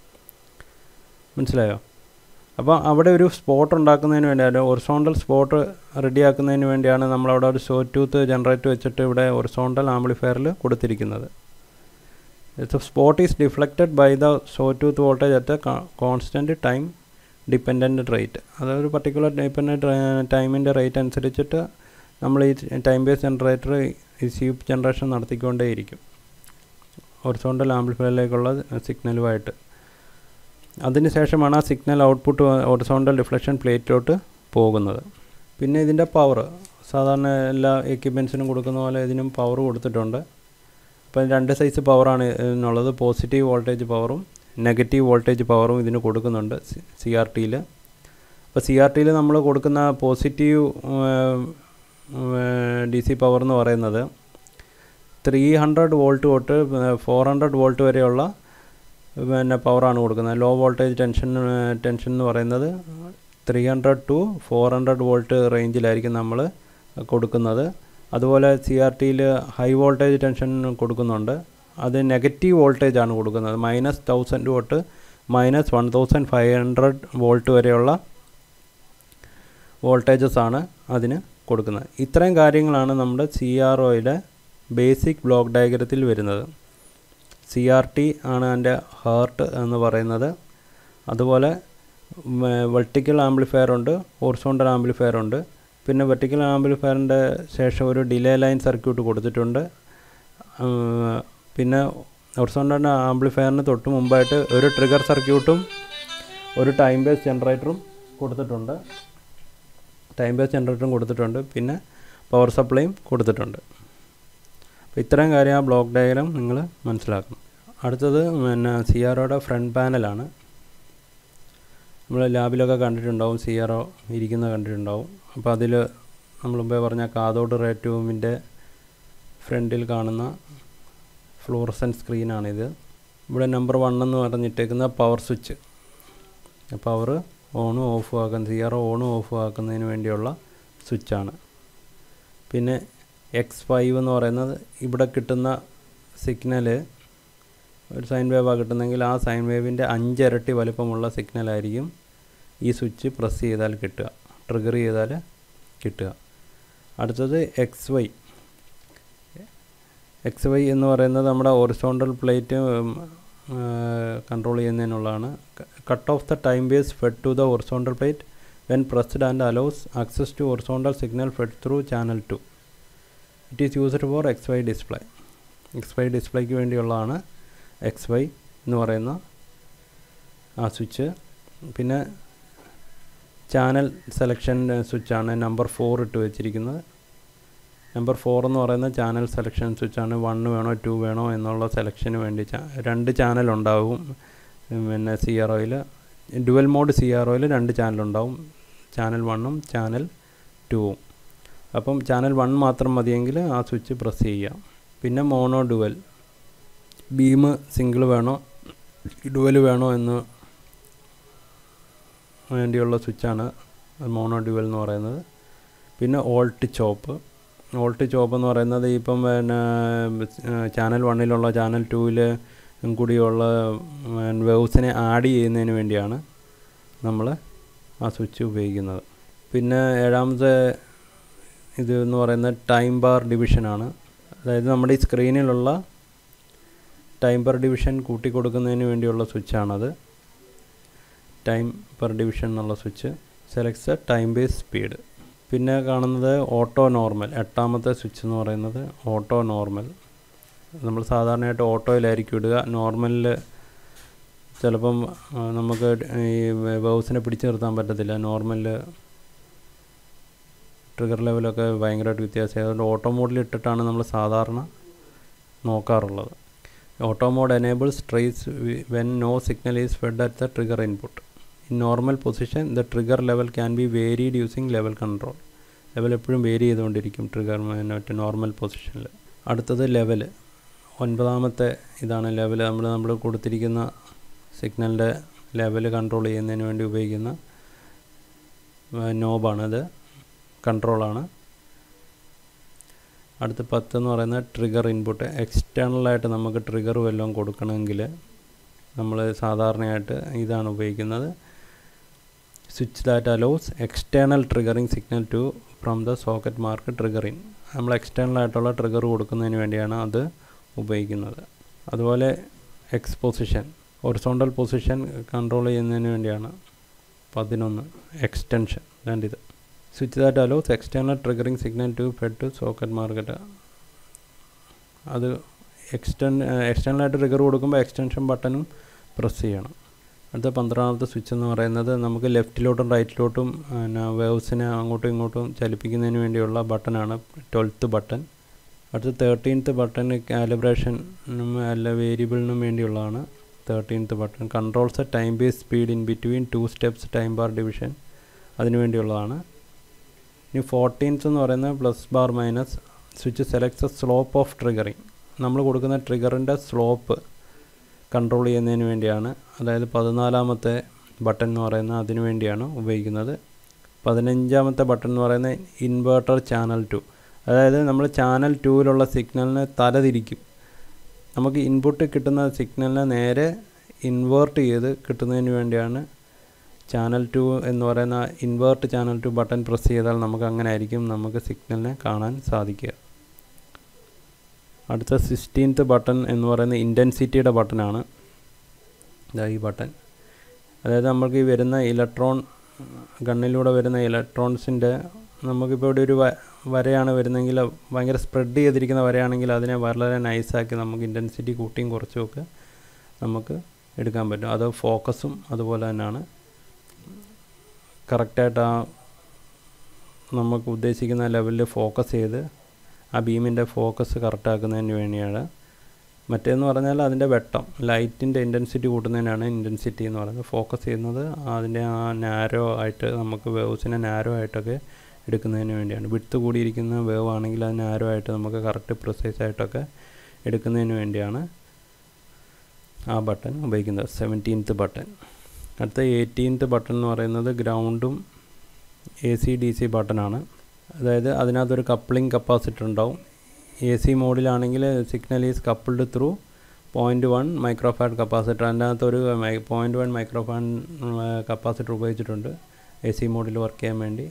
മനസ്സിലായോ അപ്പോൾ അവിടെ ഒരു സ്പോട്ട് ഉണ്ടാക്കുന്നതിന് വേണ്ടിയാണ് ഒറിസോണ്ടൽ സ്പോട്ട് റെഡിയാക്കുന്നതിന് വേണ്ടിയാണ് നമ്മളവിടെ ഒരു ഷോ ടൂത്ത് ജനറേറ്റർ വെച്ചിട്ട് ഇവിടെ ഒറിസോണ്ടൽ ആംപ്ലിഫയറിൽ കൊടുത്തിരിക്കുന്നത് spot is deflected by the saw tooth voltage at constant time dependent rate അതൊരു പർട്ടിക്കുലർ ഡിപ്പെൻഡൻറ്റ് ടൈമിൻ്റെ റേറ്റ് അനുസരിച്ചിട്ട് നമ്മൾ ഈ ടൈം ബേസ് ജനറേറ്റർ ഈ സ്യൂപ്പ് ജനറേഷൻ നടത്തിക്കൊണ്ടേയിരിക്കും ഒറിസോണ്ടൽ ആംപ്ലിഫയറിലേക്കുള്ള സിഗ്നലുമായിട്ട് അതിന് ശേഷമാണ് ആ സിഗ്നൽ ഔട്ട്പുട്ട് ഒറിസോണ്ടൽ റിഫ്ലക്ഷൻ പ്ലേറ്റിലോട്ട് പോകുന്നത് പിന്നെ ഇതിൻ്റെ പവർ സാധാരണ എല്ലാ എക്യുപ്മെൻസിനും കൊടുക്കുന്ന പോലെ ഇതിനും പവർ കൊടുത്തിട്ടുണ്ട് അപ്പോൾ രണ്ട് സൈസ് പവറാണ് എന്നുള്ളത് പോസിറ്റീവ് വോൾട്ടേജ് പവറും നെഗറ്റീവ് വോൾട്ടേജ് പവറും ഇതിന് കൊടുക്കുന്നുണ്ട് സി ആർ ടിയിൽ അപ്പോൾ സി ആർ ടിയിൽ നമ്മൾ കൊടുക്കുന്ന പോസിറ്റീവ് ഡി സി പവർ എന്ന് പറയുന്നത് ത്രീ ഹൺഡ്രഡ് വോൾട്ട് തൊട്ട് ഫോർ ഹൺഡ്രഡ് വോൾട്ട് വരെയുള്ള പിന്നെ പവറാണ് കൊടുക്കുന്നത് ലോ വോൾട്ടേജ് ടെൻഷൻ ടെൻഷൻ എന്ന് പറയുന്നത് three hundred to four hundred volt റേഞ്ചിലായിരിക്കും നമ്മൾ കൊടുക്കുന്നത് അതുപോലെ സി ആർ ടിയിൽ ഹൈ വോൾട്ടേജ് ടെൻഷൻ കൊടുക്കുന്നുണ്ട് അത് നെഗറ്റീവ് വോൾട്ടേജ് ആണ് കൊടുക്കുന്നത് മൈനസ് തൗസൻഡ് തൊട്ട് minus one thousand five hundred volt വരെയുള്ള വോൾട്ടേജസ് ആണ് അതിന് കൊടുക്കുന്നത് ഇത്രയും കാര്യങ്ങളാണ് നമ്മുടെ സി ആർ ഒയുടെ ബേസിക് ബ്ലോക്ക് ഡയഗ്രത്തിൽ വരുന്നത് സി ആർ ടി ആണ് അതിൻ്റെ ഹാർട്ട് എന്ന് പറയുന്നത് അതുപോലെ വെർട്ടിക്കൽ ആംപ്ലിഫയർ ഉണ്ട് ഹോർസോണ്ടൽ ആംപ്ലിഫയർ ഉണ്ട് പിന്നെ വെർട്ടിക്കൽ ആംപ്ലിഫയറിൻ്റെ ശേഷം ഒരു ഡിലേ ലൈൻ സർക്യൂട്ട് കൊടുത്തിട്ടുണ്ട് പിന്നെ ഹൊറിസോണ്ടൽ ആംപ്ലിഫയറിന് തൊട്ട് മുമ്പായിട്ട് ഒരു ട്രിഗർ സർക്യൂട്ടും ഒരു ടൈം ബേസ് ജനറേറ്ററും കൊടുത്തിട്ടുണ്ട് ടൈം ബേസ് ജനറേറ്ററും കൊടുത്തിട്ടുണ്ട് പിന്നെ പവർ സപ്ലൈയും കൊടുത്തിട്ടുണ്ട് അപ്പോൾ ഇത്രയും കാര്യം ആ ബ്ലോക്ക് ഡയഗ്രാം നിങ്ങൾ മനസ്സിലാക്കണം അടുത്തത് പിന്നെ സി ആർ ഒയുടെ ഫ്രണ്ട് പാനലാണ് നമ്മൾ ലാബിലൊക്കെ കണ്ടിട്ടുണ്ടാവും സി ആർ ഒ ഇരിക്കുന്നത് കണ്ടിട്ടുണ്ടാവും അപ്പോൾ അതിൽ നമ്മൾ മുമ്പേ പറഞ്ഞ കാതോഡ് റേ ട്യൂബിൻ്റെ ഫ്രണ്ടിൽ കാണുന്ന ഫ്ലൂറസൻ സ്ക്രീനാണിത് ഇവിടെ നമ്പർ വൺ എന്ന് പറഞ്ഞിട്ടേക്കുന്ന പവർ സ്വിച്ച് പവർ ഓണും ഓഫും ആക്കുന്ന സി ആർ ഒ ഓണും ഓഫും ആക്കുന്നതിന് വേണ്ടിയുള്ള സ്വിച്ചാണ് പിന്നെ എക്സ് ഫൈവ് എന്ന് പറയുന്നത് ഇവിടെ കിട്ടുന്ന സിഗ്നൽ ഒരു സൈൻ വേവാണ് കിട്ടുന്നെങ്കിൽ ആ സൈൻ വേവിൻ്റെ അഞ്ചിരട്ടി വലുപ്പമുള്ള സിഗ്നലായിരിക്കും ഈ സ്വിച്ച് പ്രസ് ചെയ്താൽ കിട്ടുക ട്രിഗർ ചെയ്താൽ കിട്ടുക അടുത്തത് എക്സ് വൈ എക്സ് വൈ എന്ന് പറയുന്നത് നമ്മുടെ ഒറിസോണ്ടൽ പ്ലേറ്റ് കൺട്രോൾ ചെയ്യുന്നതിനുള്ളതാണ് cut off the time base fed to the horizontal plate when pressed and allows access to horizontal signal fed through channel to it is used for X Y display X Y ഡിസ്പ്ലേക്ക് വേണ്ടിയുള്ളതാണ് X Y എന്ന് പറയുന്ന ആ switch പിന്നെ channel selection സ്വിച്ചാണ് number four ഇട്ട് വെച്ചിരിക്കുന്നത് number four എന്ന് പറയുന്ന ചാനൽ സെലക്ഷൻ സ്വിച്ചാണ് വണ്ണ് വേണോ ടു വേണോ എന്നുള്ള സെലക്ഷന് വേണ്ടി രണ്ട് ചാനൽ ഉണ്ടാവും പിന്നെ സി ആർ ഒയിൽ ഡുവൽ മോഡ് സി ആർ ഒയിൽ രണ്ട് ചാനൽ ഉണ്ടാവും ചാനൽ വണ്ണും ചാനൽ ടുവും അപ്പം ചാനൽ വൺ മാത്രം മതിയെങ്കിൽ ആ സ്വിച്ച് പ്രസ് ചെയ്യാം പിന്നെ മോണോ ഡുവൽ ബീം സിംഗിൾ വേണോ ഡുവൽ വേണോ എന്ന് വേണ്ടിയുള്ള സ്വിച്ചാണ് മോണോ ഡുവൽ എന്ന് പറയുന്നത് പിന്നെ ഓൾട്ട് ചോപ്പ് ഓൾട്ട് ചോപ്പ് എന്ന് പറയുന്നത് ഇപ്പം പിന്നെ ചാനൽ വണ്ണിലുള്ള ചാനൽ ടൂവിൽ കൂടിയുള്ള വേവ്സിനെ ആഡ് ചെയ്യുന്നതിന് വേണ്ടിയാണ് നമ്മൾ ആ സ്വിച്ച് ഉപയോഗിക്കുന്നത് പിന്നെ ഏഴാമത്തെ ഇത് എന്ന് പറയുന്നത് ടൈം ബാർ ഡിവിഷനാണ് അതായത് നമ്മുടെ ഈ സ്ക്രീനിലുള്ള ടൈം പെർ ഡിവിഷൻ കൂട്ടി കൊടുക്കുന്നതിന് വേണ്ടിയുള്ള സ്വിച്ചാണത് ടൈം പെർ ഡിവിഷൻ എന്നുള്ള switch selects time base speed പിന്നെ കാണുന്നത് ഓട്ടോ നോർമൽ എട്ടാമത്തെ സ്വിച്ച് എന്ന് പറയുന്നത് ഓട്ടോ നോർമൽ നമ്മൾ സാധാരണയായിട്ട് ഓട്ടോയിലായിരിക്കും ഇടുക നോർമലിൽ ചിലപ്പം ആ, നമുക്ക് ഈ വേവ്സിനെ പിടിച്ചു നിർത്താൻ പറ്റത്തില്ല നോർമലിൽ ട്രിഗർ ലെവലൊക്കെ ഭയങ്കരമായിട്ട് വ്യത്യാസമായി അതുകൊണ്ട് ഓട്ടോ മോഡിൽ ഇട്ടിട്ടാണ് നമ്മൾ സാധാരണ നോക്കാറുള്ളത് auto mode enables trace when no signal is fed at the trigger input in normal position the trigger level can be varied using level control level എപ്പോഴും വേരി ചെയ്തുകൊണ്ടിരിക്കും ട്രിഗർ മറ്റേ നോർമൽ പൊസിഷനിൽ അടുത്തത് ലെവൽ ഒൻപതാമത്തെ ഇതാണ് ലെവൽ നമ്മൾ നമ്മൾ കൊടുത്തിരിക്കുന്ന സിഗ്നലിൻ്റെ ലെവൽ കൺട്രോൾ ചെയ്യുന്നതിന് വേണ്ടി ഉപയോഗിക്കുന്ന നോബാണത് കൺട്രോളാണ് അടുത്ത പത്ത് എന്ന് പറയുന്നത് ട്രിഗർ ഇൻപുട്ട് എക്സ്റ്റേണലായിട്ട് നമുക്ക് ട്രിഗർ വല്ലതും കൊടുക്കണമെങ്കിൽ നമ്മൾ സാധാരണയായിട്ട് ഇതാണ് ഉപയോഗിക്കുന്നത് switch that allows external triggering signal to from the socket mark trigger in നമ്മൾ എക്സ്റ്റേണൽ ആയിട്ടുള്ള ട്രിഗർ കൊടുക്കുന്നതിന് വേണ്ടിയാണ് അത് ഉപയോഗിക്കുന്നത് അതുപോലെ X position horizontal position control ചെയ്യുന്നതിന് വേണ്ടിയാണ് പതിനൊന്ന് എക്സ്റ്റൻഷൻ രണ്ട് ഇത് switch that allows external triggering signal to fed to socket marked അത് എക്സ്റ്റൻ എക്സ്റ്റേണലായിട്ട് ട്രിഗർ കൊടുക്കുമ്പോൾ എക്സ്റ്റൻഷൻ ബട്ടണും പ്രസ് ചെയ്യണം അടുത്ത പന്ത്രണ്ടാമത്തെ സ്വിച്ച് എന്ന് പറയുന്നത് നമുക്ക് ലെഫ്റ്റിലോട്ടും റൈറ്റിലോട്ടും പിന്നെ വേവ്സിനെ അങ്ങോട്ടും ഇങ്ങോട്ടും ചലിപ്പിക്കുന്നതിന് വേണ്ടിയുള്ള ബട്ടണാണ് ട്വൽത്ത് ബട്ടൺ അടുത്ത തേർട്ടീൻത്ത് ബട്ടൺ കാലിബ്രേഷനും അല്ല വേരിയബിളിനും വേണ്ടിയുള്ളതാണ് thirteenth button controls time base speed in between two steps time bar division അതിനു വേണ്ടിയുള്ളതാണ് ഇനി ഫോർട്ടീൻത്ത് എന്ന് പറയുന്നത് plus bar minus switch selects slope of triggering നമ്മൾ കൊടുക്കുന്ന ട്രിഗറിൻ്റെ സ്ലോപ്പ് കൺട്രോൾ ചെയ്യുന്നതിന് വേണ്ടിയാണ് അതായത് പതിനാലാമത്തെ ബട്ടൺ എന്ന് പറയുന്നത് അതിനു വേണ്ടിയാണ് ഉപയോഗിക്കുന്നത് പതിനഞ്ചാമത്തെ ബട്ടൺ എന്ന് പറയുന്നത് ഇൻവേർട്ടർ ചാനൽ ടു അതായത് നമ്മൾ ചാനൽ ടൂവിലുള്ള സിഗ്നലിനെ തലതിരിക്കും നമുക്ക് ഇൻപുട്ട് കിട്ടുന്ന സിഗ്നലിനെ നേരെ ഇൻവേർട്ട് ചെയ്ത് കിട്ടുന്നതിന് വേണ്ടിയാണ് ചാനൽ ടു എന്ന് പറയുന്ന invert channel two button press ചെയ്താൽ നമുക്ക് അങ്ങനെ ആയിരിക്കും നമുക്ക് സിഗ്നലിനെ കാണാൻ സാധിക്കുക അടുത്ത സിക്സ്റ്റീൻത്ത് ബട്ടൺ എന്ന് പറയുന്ന ഇൻറ്റൻസിറ്റിയുടെ ബട്ടനാണ് ഇതാ ഈ ബട്ടൺ അതായത് നമുക്ക് ഈ വരുന്ന ഇലക്ട്രോൺ ഗണ്ണിലൂടെ വരുന്ന ഇലക്ട്രോൺസിൻ്റെ നമുക്കിപ്പോൾ ഇവിടെ ഒരു വ- വരയാണ് വരുന്നതെങ്കിൽ ഭയങ്കര സ്പ്രെഡ് ചെയ്തിരിക്കുന്ന വരയാണെങ്കിൽ അതിനെ വളരെ നൈസാക്കി നമുക്ക് ഇൻറ്റൻസിറ്റി കൂട്ടിയും കുറച്ചുമൊക്കെ നമുക്ക് എടുക്കാൻ പറ്റും അത് ഫോക്കസും അതുപോലെ തന്നെയാണ് കറക്റ്റായിട്ട് ആ നമുക്ക് ഉദ്ദേശിക്കുന്ന ലെവലിൽ ഫോക്കസ് ചെയ്ത് ആ ബീമിൻ്റെ ഫോക്കസ് കറക്റ്റാക്കുന്നതിന് വേണ്ടിയാണ് മറ്റേന്ന് പറഞ്ഞാൽ അതിൻ്റെ വെട്ടം ലൈറ്റിൻ്റെ ഇൻറ്റൻസിറ്റി കൂട്ടുന്നതിനാണ് ഇൻറ്റൻസിറ്റി എന്ന് പറയുന്നത് ഫോക്കസ് ചെയ്യുന്നത് അതിൻ്റെ ആ നാരോ ആയിട്ട് നമുക്ക് വേവ്സിനെ നാരോ ആയിട്ടൊക്കെ എടുക്കുന്നതിന് വേണ്ടിയാണ് വിട്ട് കൂടിയിരിക്കുന്ന വേവ് ആണെങ്കിൽ അത് നാരോ ആയിട്ട് നമുക്ക് കറക്റ്റ് പ്രിസൈസ് ആയിട്ടൊക്കെ എടുക്കുന്നതിന് വേണ്ടിയാണ് ആ ബട്ടൺ ഉപയോഗിക്കുന്നത് സെവൻറ്റീൻത്ത് ബട്ടൺ അടുത്ത എയ്റ്റീൻത്ത് ബട്ടൺ എന്ന് പറയുന്നത് ഗ്രൗണ്ടും എ സി ഡി സി ബട്ടണാണ് അതായത് അതിനകത്തൊരു കപ്ലിംഗ് കപ്പാസിറ്റർ ഉണ്ടാവും എ സി മോഡിലാണെങ്കിൽ signal is coupled through point one microfarad capacitor അതിൻ്റെ അകത്തൊരു പോയിൻറ്റ് വൺ മൈക്രോഫാൻ കപ്പാസിറ്റർ ഉപയോഗിച്ചിട്ടുണ്ട് എ സി മോഡിൽ വർക്ക് ചെയ്യാൻ വേണ്ടി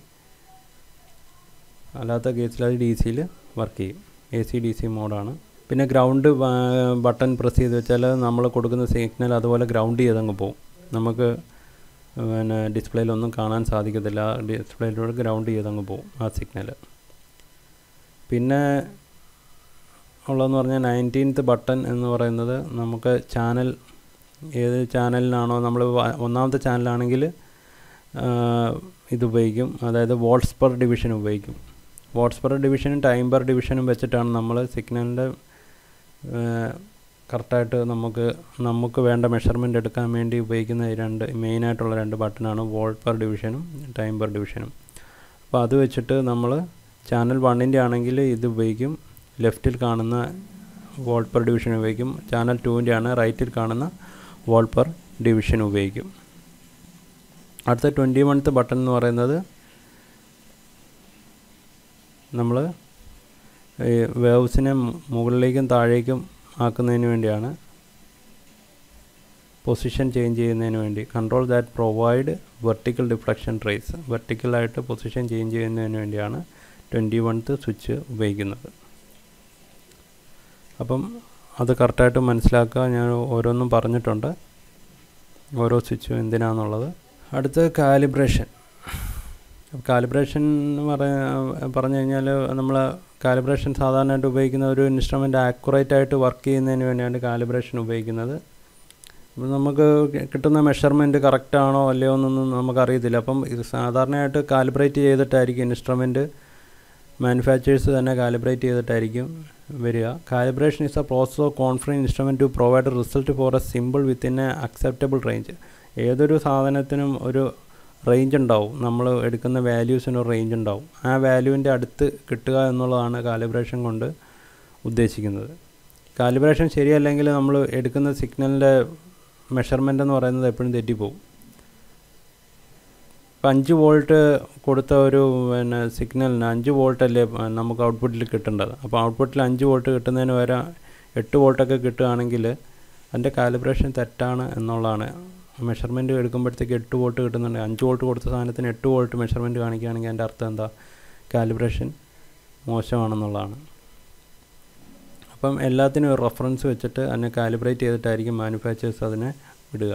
അല്ലാത്ത കേസിൽ അത് ഡി സിയിൽ വർക്ക് ചെയ്യും എ സി ഡി സി മോഡാണ് പിന്നെ ഗ്രൗണ്ട് ബട്ടൺ പ്രസ് ചെയ്ത് വെച്ചാൽ നമ്മൾ കൊടുക്കുന്ന സിഗ്നൽ അതുപോലെ ഗ്രൗണ്ട് ചെയ്തങ്ങ് പോകും നമുക്ക് പിന്നെ ഡിസ്പ്ലേയിലൊന്നും കാണാൻ സാധിക്കത്തില്ല ഡിസ്പ്ലേയിലൂടെ ഗ്രൗണ്ട് ചെയ്തങ്ങ് പോകും ആ സിഗ്നൽ പിന്നെ ഉള്ളതെന്ന് പറഞ്ഞാൽ നയൻറ്റീൻത്ത് ബട്ടൺ എന്ന് പറയുന്നത് നമുക്ക് ചാനൽ ഏത് ചാനലിനാണോ നമ്മൾ ഒന്നാമത്തെ ചാനലാണെങ്കിൽ ഇത് ഉപയോഗിക്കും അതായത് വോട്ട്സ് പെർ ഡിവിഷൻ ഉപയോഗിക്കും വോട്ട്സ് പെർ ഡിവിഷനും ടൈം പെർ ഡിവിഷനും വെച്ചിട്ടാണ് നമ്മൾ സിഗ്നലിൻ്റെ കറക്റ്റായിട്ട് നമുക്ക് നമുക്ക് വേണ്ട മെഷർമെൻ്റ് എടുക്കാൻ വേണ്ടി ഉപയോഗിക്കുന്ന ഈ രണ്ട് മെയിനായിട്ടുള്ള രണ്ട് ബട്ടണാണ് വോൾട്ട് പെർ ഡിവിഷനും ടൈം പെർ ഡിവിഷനും അപ്പോൾ അത് വെച്ചിട്ട് നമ്മൾ ചാനൽ വണ്ണിൻ്റെ ആണെങ്കിൽ ഇത് ഉപയോഗിക്കും ലെഫ്റ്റിൽ കാണുന്ന വോൾട്ട് പെർ ഡിവിഷൻ ഉപയോഗിക്കും ചാനൽ ടുവിൻ്റെ ആണ് റൈറ്റിൽ കാണുന്ന വോൾട്ട് പെർ ഡിവിഷൻ ഉപയോഗിക്കും അടുത്ത ട്വൻറ്റി വൺത്ത് ബട്ടൺ എന്ന് പറയുന്നത് നമ്മൾ വേവ്സിനെ മുകളിലേക്കും താഴേക്കും ആക്കുന്നതിന് വേണ്ടിയാണ് പൊസിഷൻ ചേഞ്ച് ചെയ്യുന്നതിന് വേണ്ടി control that provide vertical deflection trace വെർട്ടിക്കലായിട്ട് പൊസിഷൻ ചേഞ്ച് ചെയ്യുന്നതിന് വേണ്ടിയാണ് ട്വൻറ്റി വൺത്ത് സ്വിച്ച് ഉപയോഗിക്കുന്നത് അപ്പം അത് കറക്റ്റായിട്ട് മനസ്സിലാക്കുക ഞാൻ ഓരോന്നും പറഞ്ഞിട്ടുണ്ട് ഓരോ സ്വിച്ചും എന്തിനാണെന്നുള്ളത് അടുത്ത് കാലിബ്രേഷൻ കാലിബ്രേഷൻ എന്ന് പറയാ പറഞ്ഞു കഴിഞ്ഞാൽ നമ്മൾ കാലിബ്രേഷൻ സാധാരണയായിട്ട് ഉപയോഗിക്കുന്ന ഒരു ഇൻസ്ട്രുമെൻ്റ് ആക്യുറേറ്റ് ആയിട്ട് വർക്ക് ചെയ്യുന്നതിന് വേണ്ടിയാണ് കാലിബ്രേഷൻ ഉപയോഗിക്കുന്നത് അപ്പം നമുക്ക് കിട്ടുന്ന മെഷർമെൻറ്റ് കറക്റ്റ് ആണോ അല്ലയോ എന്നൊന്നും നമുക്കറിയത്തില്ല അപ്പം ഇത് സാധാരണയായിട്ട് കാലിബ്രേറ്റ് ചെയ്തിട്ടായിരിക്കും ഇൻസ്ട്രുമെൻറ്റ് മാനുഫാക്ചേഴ്സ് തന്നെ കാലിബ്രേറ്റ് ചെയ്തിട്ടായിരിക്കും വരിക calibration is a process of confident instrument to provide result for a simple within a acceptable range ഏതൊരു സാധനത്തിനും ഒരു റേഞ്ച് ഉണ്ടാവും നമ്മൾ എടുക്കുന്ന വാല്യൂസിന് ഒരു റേഞ്ച് ഉണ്ടാവും ആ വാല്യൂവിൻ്റെ അടുത്ത് കിട്ടുക എന്നുള്ളതാണ് കാലിബ്രേഷൻ കൊണ്ട് ഉദ്ദേശിക്കുന്നത് കാലിബ്രേഷൻ ശരിയല്ലെങ്കിൽ നമ്മൾ എടുക്കുന്ന സിഗ്നലിൻ്റെ മെഷർമെൻ്റ് എന്ന് പറയുന്നത് എപ്പോഴും തെറ്റിപ്പോവും ഇപ്പം അഞ്ച് വോൾട്ട് കൊടുത്ത ഒരു പിന്നെ സിഗ്നലിന് അഞ്ച് വോൾട്ടല്ലേ നമുക്ക് ഔട്ട്പുട്ടിൽ കിട്ടേണ്ടത് അപ്പോൾ ഔട്ട്പുട്ടിൽ അഞ്ച് വോൾട്ട് കിട്ടുന്നതിന് വരെ എട്ട് വോൾട്ടൊക്കെ കിട്ടുകയാണെങ്കിൽ അതിൻ്റെ കാലിബ്രേഷൻ തെറ്റാണ് എന്നുള്ളതാണ് മെഷർമെൻറ്റ് എടുക്കുമ്പോഴത്തേക്ക് എട്ട് വോൾട്ട് കിട്ടുന്നുണ്ട് അഞ്ച് വോൾട്ട് കൊടുത്ത സാധനത്തിന് എട്ട് വോൾട്ട് മെഷർമെൻറ്റ് കാണിക്കുകയാണെങ്കിൽ അതിൻ്റെ അർത്ഥം എന്താ കാലിബ്രേഷൻ മോശമാണെന്നുള്ളതാണ് അപ്പം എല്ലാത്തിനും ഒരു റെഫറൻസ് വെച്ചിട്ട് അതിനെ കാലിബ്രേറ്റ് ചെയ്തിട്ടായിരിക്കും മാനുഫാക്ചേഴ്സ് അതിനെ വിടുക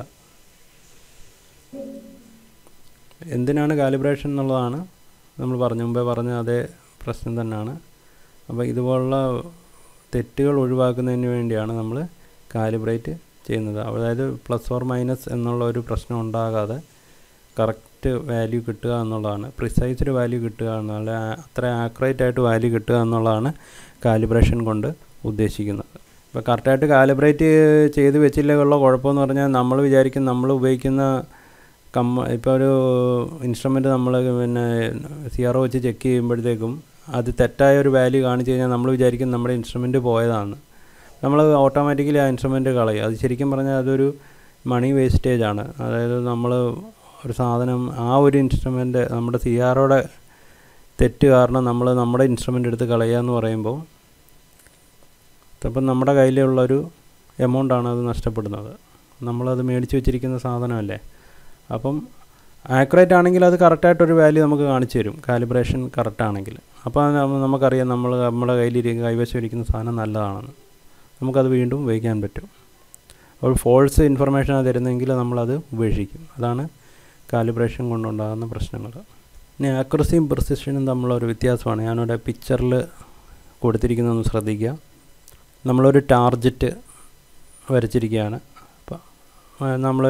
എന്തിനാണ് കാലിബ്രേഷൻ എന്നുള്ളതാണ് നമ്മൾ പറഞ്ഞ മുമ്പേ പറഞ്ഞ അതേ പ്രശ്നം തന്നെയാണ് അപ്പോൾ ഇതുപോലുള്ള തെറ്റുകൾ ഒഴിവാക്കുന്നതിന് വേണ്ടിയാണ് നമ്മൾ കാലിബ്രേറ്റ് ചെയ്യുന്നത് അതായത് പ്ലസ് ഓർ മൈനസ് എന്നുള്ള ഒരു പ്രശ്നം ഉണ്ടാകാതെ കറക്റ്റ് വാല്യൂ കിട്ടുക എന്നുള്ളതാണ് പ്രിസൈസ്ഡ് വാല്യൂ കിട്ടുക എന്നുള്ള അത്ര ആക്യുറേറ്റ് ആയിട്ട് വാല്യൂ കിട്ടുക എന്നുള്ളതാണ് കാലിബ്രേഷൻ കൊണ്ട് ഉദ്ദേശിക്കുന്നത് ഇപ്പോൾ കറക്റ്റായിട്ട് കാലിബ്രേറ്റ് ചെയ്ത് വെച്ചില്ലുള്ള കുഴപ്പമെന്ന് പറഞ്ഞാൽ നമ്മൾ വിചാരിക്കും നമ്മൾ ഉപയോഗിക്കുന്ന കമ്മ ഇപ്പോൾ ഒരു ഇൻസ്ട്രുമെൻറ്റ് നമ്മൾ പിന്നെ സി ആർ ഒ വെച്ച് ചെക്ക് ചെയ്യുമ്പോഴത്തേക്കും അത് തെറ്റായ ഒരു വാല്യൂ കാണിച്ചു കഴിഞ്ഞാൽ നമ്മൾ വിചാരിക്കും നമ്മുടെ ഇൻസ്ട്രുമെൻറ്റ് പോയതാണ് നമ്മൾ ഓട്ടോമാറ്റിക്കലി ആ ഇൻസ്ട്രുമെൻറ്റ് കളയും അത് ശരിക്കും പറഞ്ഞാൽ അതൊരു മണി വേസ്റ്റേജ് ആണ് അതായത് നമ്മൾ ഒരു സാധനം ആ ഒരു ഇൻസ്ട്രുമെൻ്റ് നമ്മുടെ സി ആറോടെ തെറ്റ് കാരണം നമ്മൾ നമ്മുടെ ഇൻസ്ട്രുമെൻ്റ് എടുത്ത് കളയുക എന്ന് പറയുമ്പോൾ അപ്പം നമ്മുടെ കയ്യിലുള്ളൊരു എമൗണ്ടാണ് അത് നഷ്ടപ്പെടുന്നത് നമ്മളത് മേടിച്ച് വെച്ചിരിക്കുന്ന സാധനമല്ലേ അപ്പം ആക്യുറേറ്റ് ആണെങ്കിൽ അത് കറക്റ്റായിട്ടൊരു വാല്യൂ നമുക്ക് കാണിച്ചു തരും കാലിബ്രേഷൻ കറക്റ്റ് ആണെങ്കിൽ അപ്പോൾ നമുക്കറിയാം നമ്മൾ നമ്മുടെ കയ്യിൽ കൈവശം ഇരിക്കുന്ന സാധനം നല്ലതാണെന്ന് നമുക്കത് വീണ്ടും ഉപയോഗിക്കാൻ പറ്റും അപ്പോൾ ഫോൾസ് ഇൻഫർമേഷൻ തരുന്നെങ്കിൽ നമ്മളത് ഉപേക്ഷിക്കും അതാണ് കാലിബ്രേഷൻ കൊണ്ടുണ്ടാകുന്ന പ്രശ്നങ്ങൾ ഇനി ആക്യുറസിയും പ്രിസിഷനും തമ്മിലൊരു വ്യത്യാസമാണ് ഞാനിവിടെ പിക്ചറിൽ കൊടുത്തിരിക്കുന്നതൊന്ന് ശ്രദ്ധിക്കുക നമ്മളൊരു ടാർജറ്റ് വരച്ചിരിക്കുകയാണ് അപ്പോൾ നമ്മൾ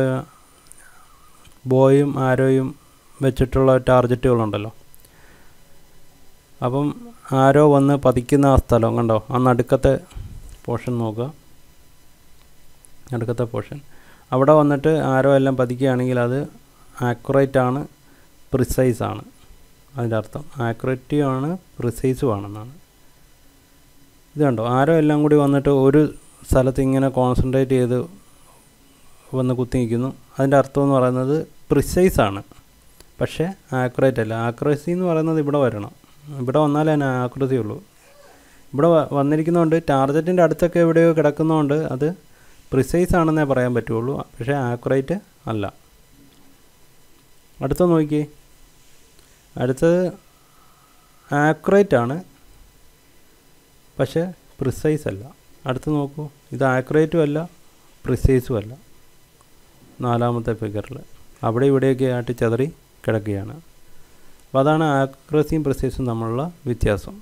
ബോയും ആരോയും വെച്ചിട്ടുള്ള ടാർജറ്റുകളുണ്ടല്ലോ അപ്പം ആരോ വന്ന് പതിക്കുന്ന ആ സ്ഥലം കണ്ടോ ആ നടുക്കത്തെ പോർഷൻ നോക്കുക നടുക്കത്തെ പോർഷൻ അവിടെ വന്നിട്ട് ആരോ എല്ലാം പതിക്കുകയാണെങ്കിൽ അത് ആക്യുറേറ്റ് ആണ് പ്രിസൈസ് ആണ് അതിൻ്റെ അർത്ഥം ആക്യുറേറ്റും ആണ് പ്രിസൈസും ആണെന്നാണ് ഇത് കണ്ടോ ആരോ എല്ലാം കൂടി വന്നിട്ട് ഒരു സ്ഥലത്ത് ഇങ്ങനെ കോൺസെൻട്രേറ്റ് ചെയ്ത് വന്ന് കുത്തി നിൽക്കുന്നു അതിൻ്റെ അർത്ഥം എന്ന് പറയുന്നത് പ്രിസൈസ് ആണ് പക്ഷേ ആക്യുറേറ്റ് അല്ല ആക്യുറസി എന്ന് പറയുന്നത് ഇവിടെ വരണം ഇവിടെ വന്നാലേ തന്നെ ആക്യുറസി ഉള്ളൂ ഇവിടെ വന്നിരിക്കുന്നതുകൊണ്ട് ടാർജറ്റിൻ്റെ അടുത്തൊക്കെ എവിടെയോ കിടക്കുന്നതുകൊണ്ട് അത് പ്രിസൈസ് ആണെന്നേ പറയാൻ പറ്റുള്ളൂ പക്ഷേ ആക്യുറേറ്റ് അല്ല അടുത്ത നോക്കിയേ അടുത്തത് ആക്യുറേറ്റ് ആണ് പക്ഷേ പ്രിസൈസ് അല്ല അടുത്ത് നോക്കൂ ഇത് ആക്യുറേറ്റും അല്ല പ്രിസൈസും അല്ല നാലാമത്തെ ഫിഗറിൽ അവിടെ ഇവിടെയൊക്കെ ആയിട്ട് ചെതറി കിടക്കുകയാണ് അപ്പോൾ അതാണ് ആക്യുറസിയും പ്രിസൈസും തമ്മിലുള്ള വ്യത്യാസം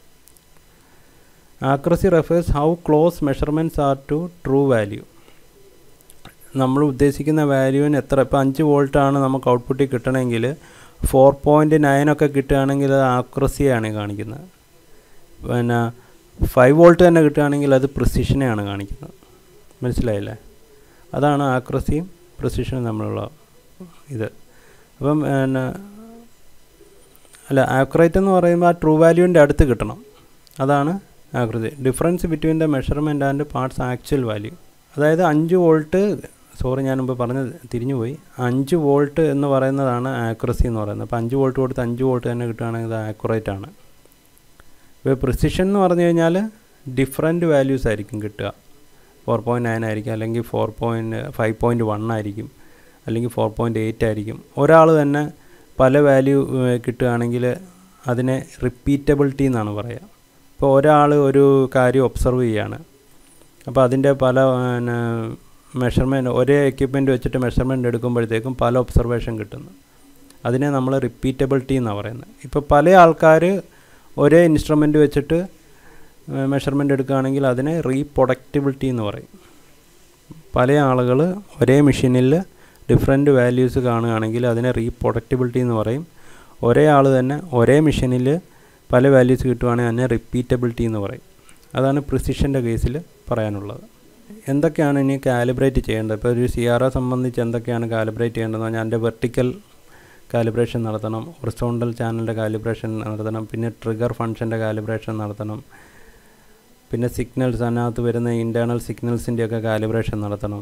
accuracy refers how close measurements are to true value നമ്മൾ ഉദ്ദേശിക്കുന്ന വാല്യൂവിന് എത്ര ഇപ്പോൾ അഞ്ച് വോൾട്ടാണ് നമുക്ക് ഔട്ട്പുട്ടിൽ കിട്ടണമെങ്കിൽ ഫോർ പോയിൻറ്റ് നയനൊക്കെ കിട്ടുകയാണെങ്കിൽ അത് ആക്യുറസിയാണ് കാണിക്കുന്നത് പിന്നെ ഫൈവ് വോൾട്ട് തന്നെ കിട്ടുകയാണെങ്കിൽ അത് പ്രിസിഷനെയാണ് കാണിക്കുന്നത് മനസ്സിലായില്ലേ അതാണ് ആക്യുറസിയും പ്രിസിഷനും തമ്മിലുള്ള ഇത് അപ്പം പിന്നെ അല്ല ആക്യുറേറ്റ് എന്ന് പറയുമ്പോൾ ആ ട്രൂ വാല്യൂവിൻ്റെ അടുത്ത് കിട്ടണം അതാണ് ആകൃതി difference between the measurement and parts actual value അതായത് അഞ്ച് വോൾട്ട് സോറി ഞാൻ മുമ്പ് പറഞ്ഞ് തിരിഞ്ഞുപോയി അഞ്ച് വോൾട്ട് എന്ന് പറയുന്നതാണ് ആക്യുറസി എന്ന് പറയുന്നത് അപ്പോൾ അഞ്ച് വോൾട്ട് കൊടുത്ത് അഞ്ച് വോൾട്ട് തന്നെ കിട്ടുകയാണെങ്കിൽ അത് ആക്യുറേറ്റ് ആണ് ഇപ്പോൾ പ്രിസിഷൻ എന്ന് പറഞ്ഞു കഴിഞ്ഞാൽ ഡിഫറെൻറ്റ് വാല്യൂസ് ആയിരിക്കും കിട്ടുക ഫോർ പോയിൻറ്റ് നയൻ ആയിരിക്കും അല്ലെങ്കിൽ four point five point one ആയിരിക്കും അല്ലെങ്കിൽ ഫോർ പോയിൻറ്റ് എയ്റ്റ് ആയിരിക്കും ഒരാൾ തന്നെ പല വാല്യൂ കിട്ടുകയാണെങ്കിൽ അതിനെ റിപ്പീറ്റബിലിറ്റി എന്നാണ് പറയുക ഇപ്പോൾ ഒരാൾ ഒരു കാര്യം ഒബ്സർവ് ചെയ്യാണ് അപ്പോൾ അതിൻ്റെ പല പിന്നെ മെഷർമെൻറ്റ് ഒരേ എക്യുപ്മെൻറ്റ് വെച്ചിട്ട് മെഷർമെൻറ്റ് എടുക്കുമ്പോഴത്തേക്കും പല ഒബ്സർവേഷൻ കിട്ടുന്നു അതിനെ നമ്മൾ റിപ്പീറ്റബിലിറ്റി എന്നാണ് പറയുന്നത് ഇപ്പോൾ പല ആൾക്കാർ ഒരേ ഇൻസ്ട്രുമെൻ്റ് വെച്ചിട്ട് മെഷർമെൻ്റ് എടുക്കുകയാണെങ്കിൽ അതിനെ റീപ്രൊഡക്റ്റിബിലിറ്റി എന്ന് പറയും പല ആളുകൾ ഒരേ മെഷീനിൽ ഡിഫറെൻറ്റ് വാല്യൂസ് കാണുകയാണെങ്കിൽ അതിനെ റീപ്രൊഡക്റ്റിബിലിറ്റി എന്ന് പറയും ഒരേ ആൾ തന്നെ ഒരേ മെഷീനിൽ പല വാല്യൂസ് കിട്ടുവാണെങ്കിൽ അതിനെ റിപ്പീറ്റബിലിറ്റി എന്ന് പറയും അതാണ് പ്രിസിഷൻ്റെ കേസിൽ പറയാനുള്ളത് എന്തൊക്കെയാണ് ഇനി കാലിബ്രേറ്റ് ചെയ്യേണ്ടത് ഇപ്പോൾ ഒരു സി ആർ സംബന്ധിച്ച് എന്തൊക്കെയാണ് കാലിബ്രേറ്റ് ചെയ്യേണ്ടതെന്ന് പറഞ്ഞാൽ അതിൻ്റെ വെർട്ടിക്കൽ കാലിബ്രേഷൻ നടത്തണം ഹൊറിസോണ്ടൽ ചാനലിൻ്റെ കാലിബ്രേഷൻ നടത്തണം പിന്നെ ട്രിഗർ ഫങ്ഷൻ്റെ കാലിബ്രേഷൻ നടത്തണം പിന്നെ സിഗ്നൽസ് അതിനകത്ത് വരുന്ന ഇൻറ്റേർണൽ സിഗ്നൽസിൻ്റെയൊക്കെ കാലിബ്രേഷൻ നടത്തണം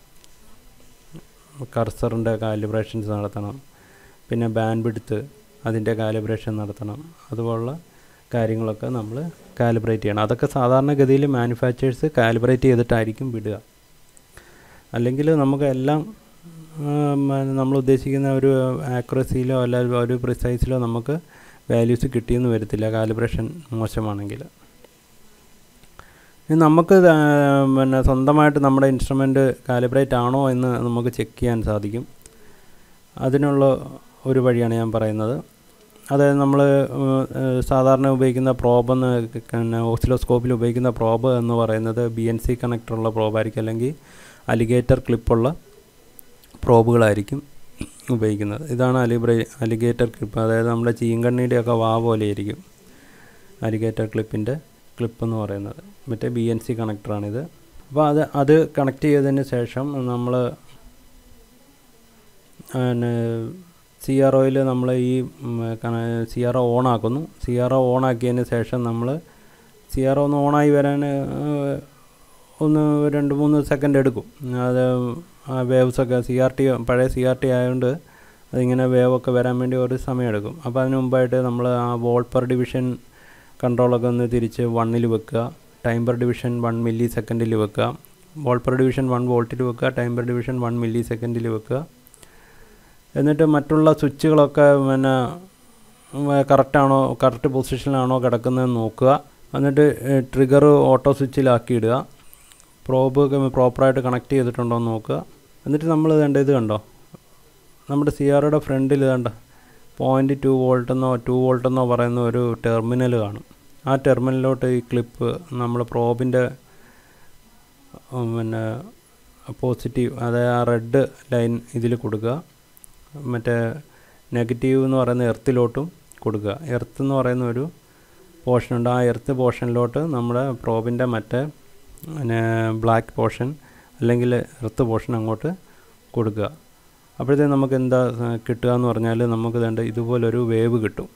കർസറിൻ്റെ കാലിബ്രേഷൻസ് നടത്തണം പിന്നെ ബാൻഡ് വിഡ്ത്ത് അതിൻ്റെ കാലിബ്രേഷൻ നടത്തണം അതുപോലുള്ള കാര്യങ്ങളൊക്കെ നമ്മൾ കാലിബ്രേറ്റ് ചെയ്യണം അതൊക്കെ സാധാരണഗതിയിൽ മാനുഫാക്ചേഴ്സ് കാലിബ്രേറ്റ് ചെയ്തിട്ടായിരിക്കും വിടുക അല്ലെങ്കിൽ നമുക്ക് എല്ലാം നമ്മൾ ഉദ്ദേശിക്കുന്ന ഒരു ആക്യുറസിയിലോ അല്ല ഒരു പ്രിസൈസിലോ നമുക്ക് വാല്യൂസ് കിട്ടിയെന്ന് വരത്തില്ല കാലിബ്രേഷൻ മോശമാണെങ്കിൽ ഇനി നമുക്ക് പിന്നെ സ്വന്തമായിട്ട് നമ്മുടെ ഇൻസ്ട്രുമെൻ്റ് കാലിബ്രേറ്റ് ആണോ എന്ന് നമുക്ക് ചെക്ക് ചെയ്യാൻ സാധിക്കും അതിനുള്ള ഒരു വഴിയാണ് ഞാൻ പറയുന്നത് അതായത് നമ്മൾ സാധാരണ ഉപയോഗിക്കുന്ന പ്രോബ് എന്ന് പിന്നെ ഓസിലോസ്കോപ്പിൽ ഉപയോഗിക്കുന്ന പ്രോബ് എന്ന് പറയുന്നത് ബി എൻ സി കണക്ടറുള്ള പ്രോബായിരിക്കും അല്ലെങ്കിൽ അലിഗേറ്റർ ക്ലിപ്പുള്ള പ്രോബുകളായിരിക്കും ഉപയോഗിക്കുന്നത് ഇതാണ് അലിബ്രേ അലിഗേറ്റർ ക്ലിപ്പ് അതായത് നമ്മുടെ ചീങ്കണ്ണിയുടെയൊക്കെ വാ പോലെ ആയിരിക്കും അലിഗേറ്റർ ക്ലിപ്പിൻ്റെ ക്ലിപ്പ് എന്ന് പറയുന്നത് മറ്റേ ബി എൻ സി കണക്ടറാണിത് അപ്പോൾ അത് അത് കണക്ട് ചെയ്തതിന് ശേഷം നമ്മൾ പിന്നെ സി ആർ ഒയിൽ നമ്മൾ ഈ സി ആർ ഒ ഓൺ ആക്കുന്നു സി ആർ ഒ ഓൺ ആക്കിയതിന് ശേഷം നമ്മൾ സി ആർ ഒ ഒന്ന് ഓണായി വരാൻ ഒന്ന് രണ്ട് മൂന്ന് സെക്കൻഡ് എടുക്കും അത് ആ വേവ്സൊക്കെ സി ആർ ടി പഴയ സി ആർ ടി ആയതുകൊണ്ട് അതിങ്ങനെ വേവൊക്കെ വരാൻ വേണ്ടി ഒരു സമയം എടുക്കും അപ്പോൾ അതിന് മുമ്പായിട്ട് നമ്മൾ ആ വോൾ പെർ ഡിവിഷൻ കൺട്രോളൊക്കെ ഒന്ന് തിരിച്ച് വണ്ണിൽ വെക്കുക ടൈം പെർ ഡിവിഷൻ വൺ മില്ലി സെക്കൻഡിൽ വെക്കുക വോൾ പെർ ഡിവിഷൻ വൺ വോൾട്ടിൽ വെക്കുക ടൈം പെർ ഡിവിഷൻ വൺ മില്ലി സെക്കൻഡിൽ വെക്കുക എന്നിട്ട് മറ്റുള്ള സ്വിച്ചുകളൊക്കെ പിന്നെ കറക്റ്റാണോ കറക്റ്റ് പൊസിഷനിലാണോ കിടക്കുന്നതെന്ന് നോക്കുക എന്നിട്ട് ട്രിഗർ ഓട്ടോ സ്വിച്ചിലാക്കി ഇടുക പ്രോബ് പ്രോപ്പറായിട്ട് കണക്ട് ചെയ്തിട്ടുണ്ടോ എന്ന് നോക്കുക എന്നിട്ട് നമ്മൾ വേണ്ട ഇത് കണ്ടോ നമ്മുടെ സി ആറുടെ ഫ്രണ്ടിൽ വേണ്ട പോയിൻറ്റ് ടു വോൾട്ട് എന്നോ ടു വോൾട്ട് എന്നോ പറയുന്ന ഒരു ടെർമിനൽ കാണും ആ ടെർമിനലിലോട്ട് ഈ ക്ലിപ്പ് നമ്മൾ പ്രോബിൻ്റെ പിന്നെ പോസിറ്റീവ് അതായത് ആ റെഡ് ലൈൻ ഇതിൽ കൊടുക്കുക മറ്റേ നെഗറ്റീവ് എന്ന് പറയുന്ന എർത്തിലോട്ടും കൊടുക്കുക എർത്ത് എന്ന് പറയുന്ന ഒരു പോർഷനുണ്ട് ആ എർത്ത് പോർഷനിലോട്ട് നമ്മുടെ പ്രോബിൻ്റെ മറ്റേ പിന്നെ ബ്ലാക്ക് പോർഷൻ അല്ലെങ്കിൽ എർത്ത് പോർഷൻ അങ്ങോട്ട് കൊടുക്കുക അപ്പോഴത്തേക്കും നമുക്ക് എന്താ കിട്ടുക എന്ന് പറഞ്ഞാൽ നമുക്ക് വേണ്ട ഇതുപോലൊരു വേവ് കിട്ടും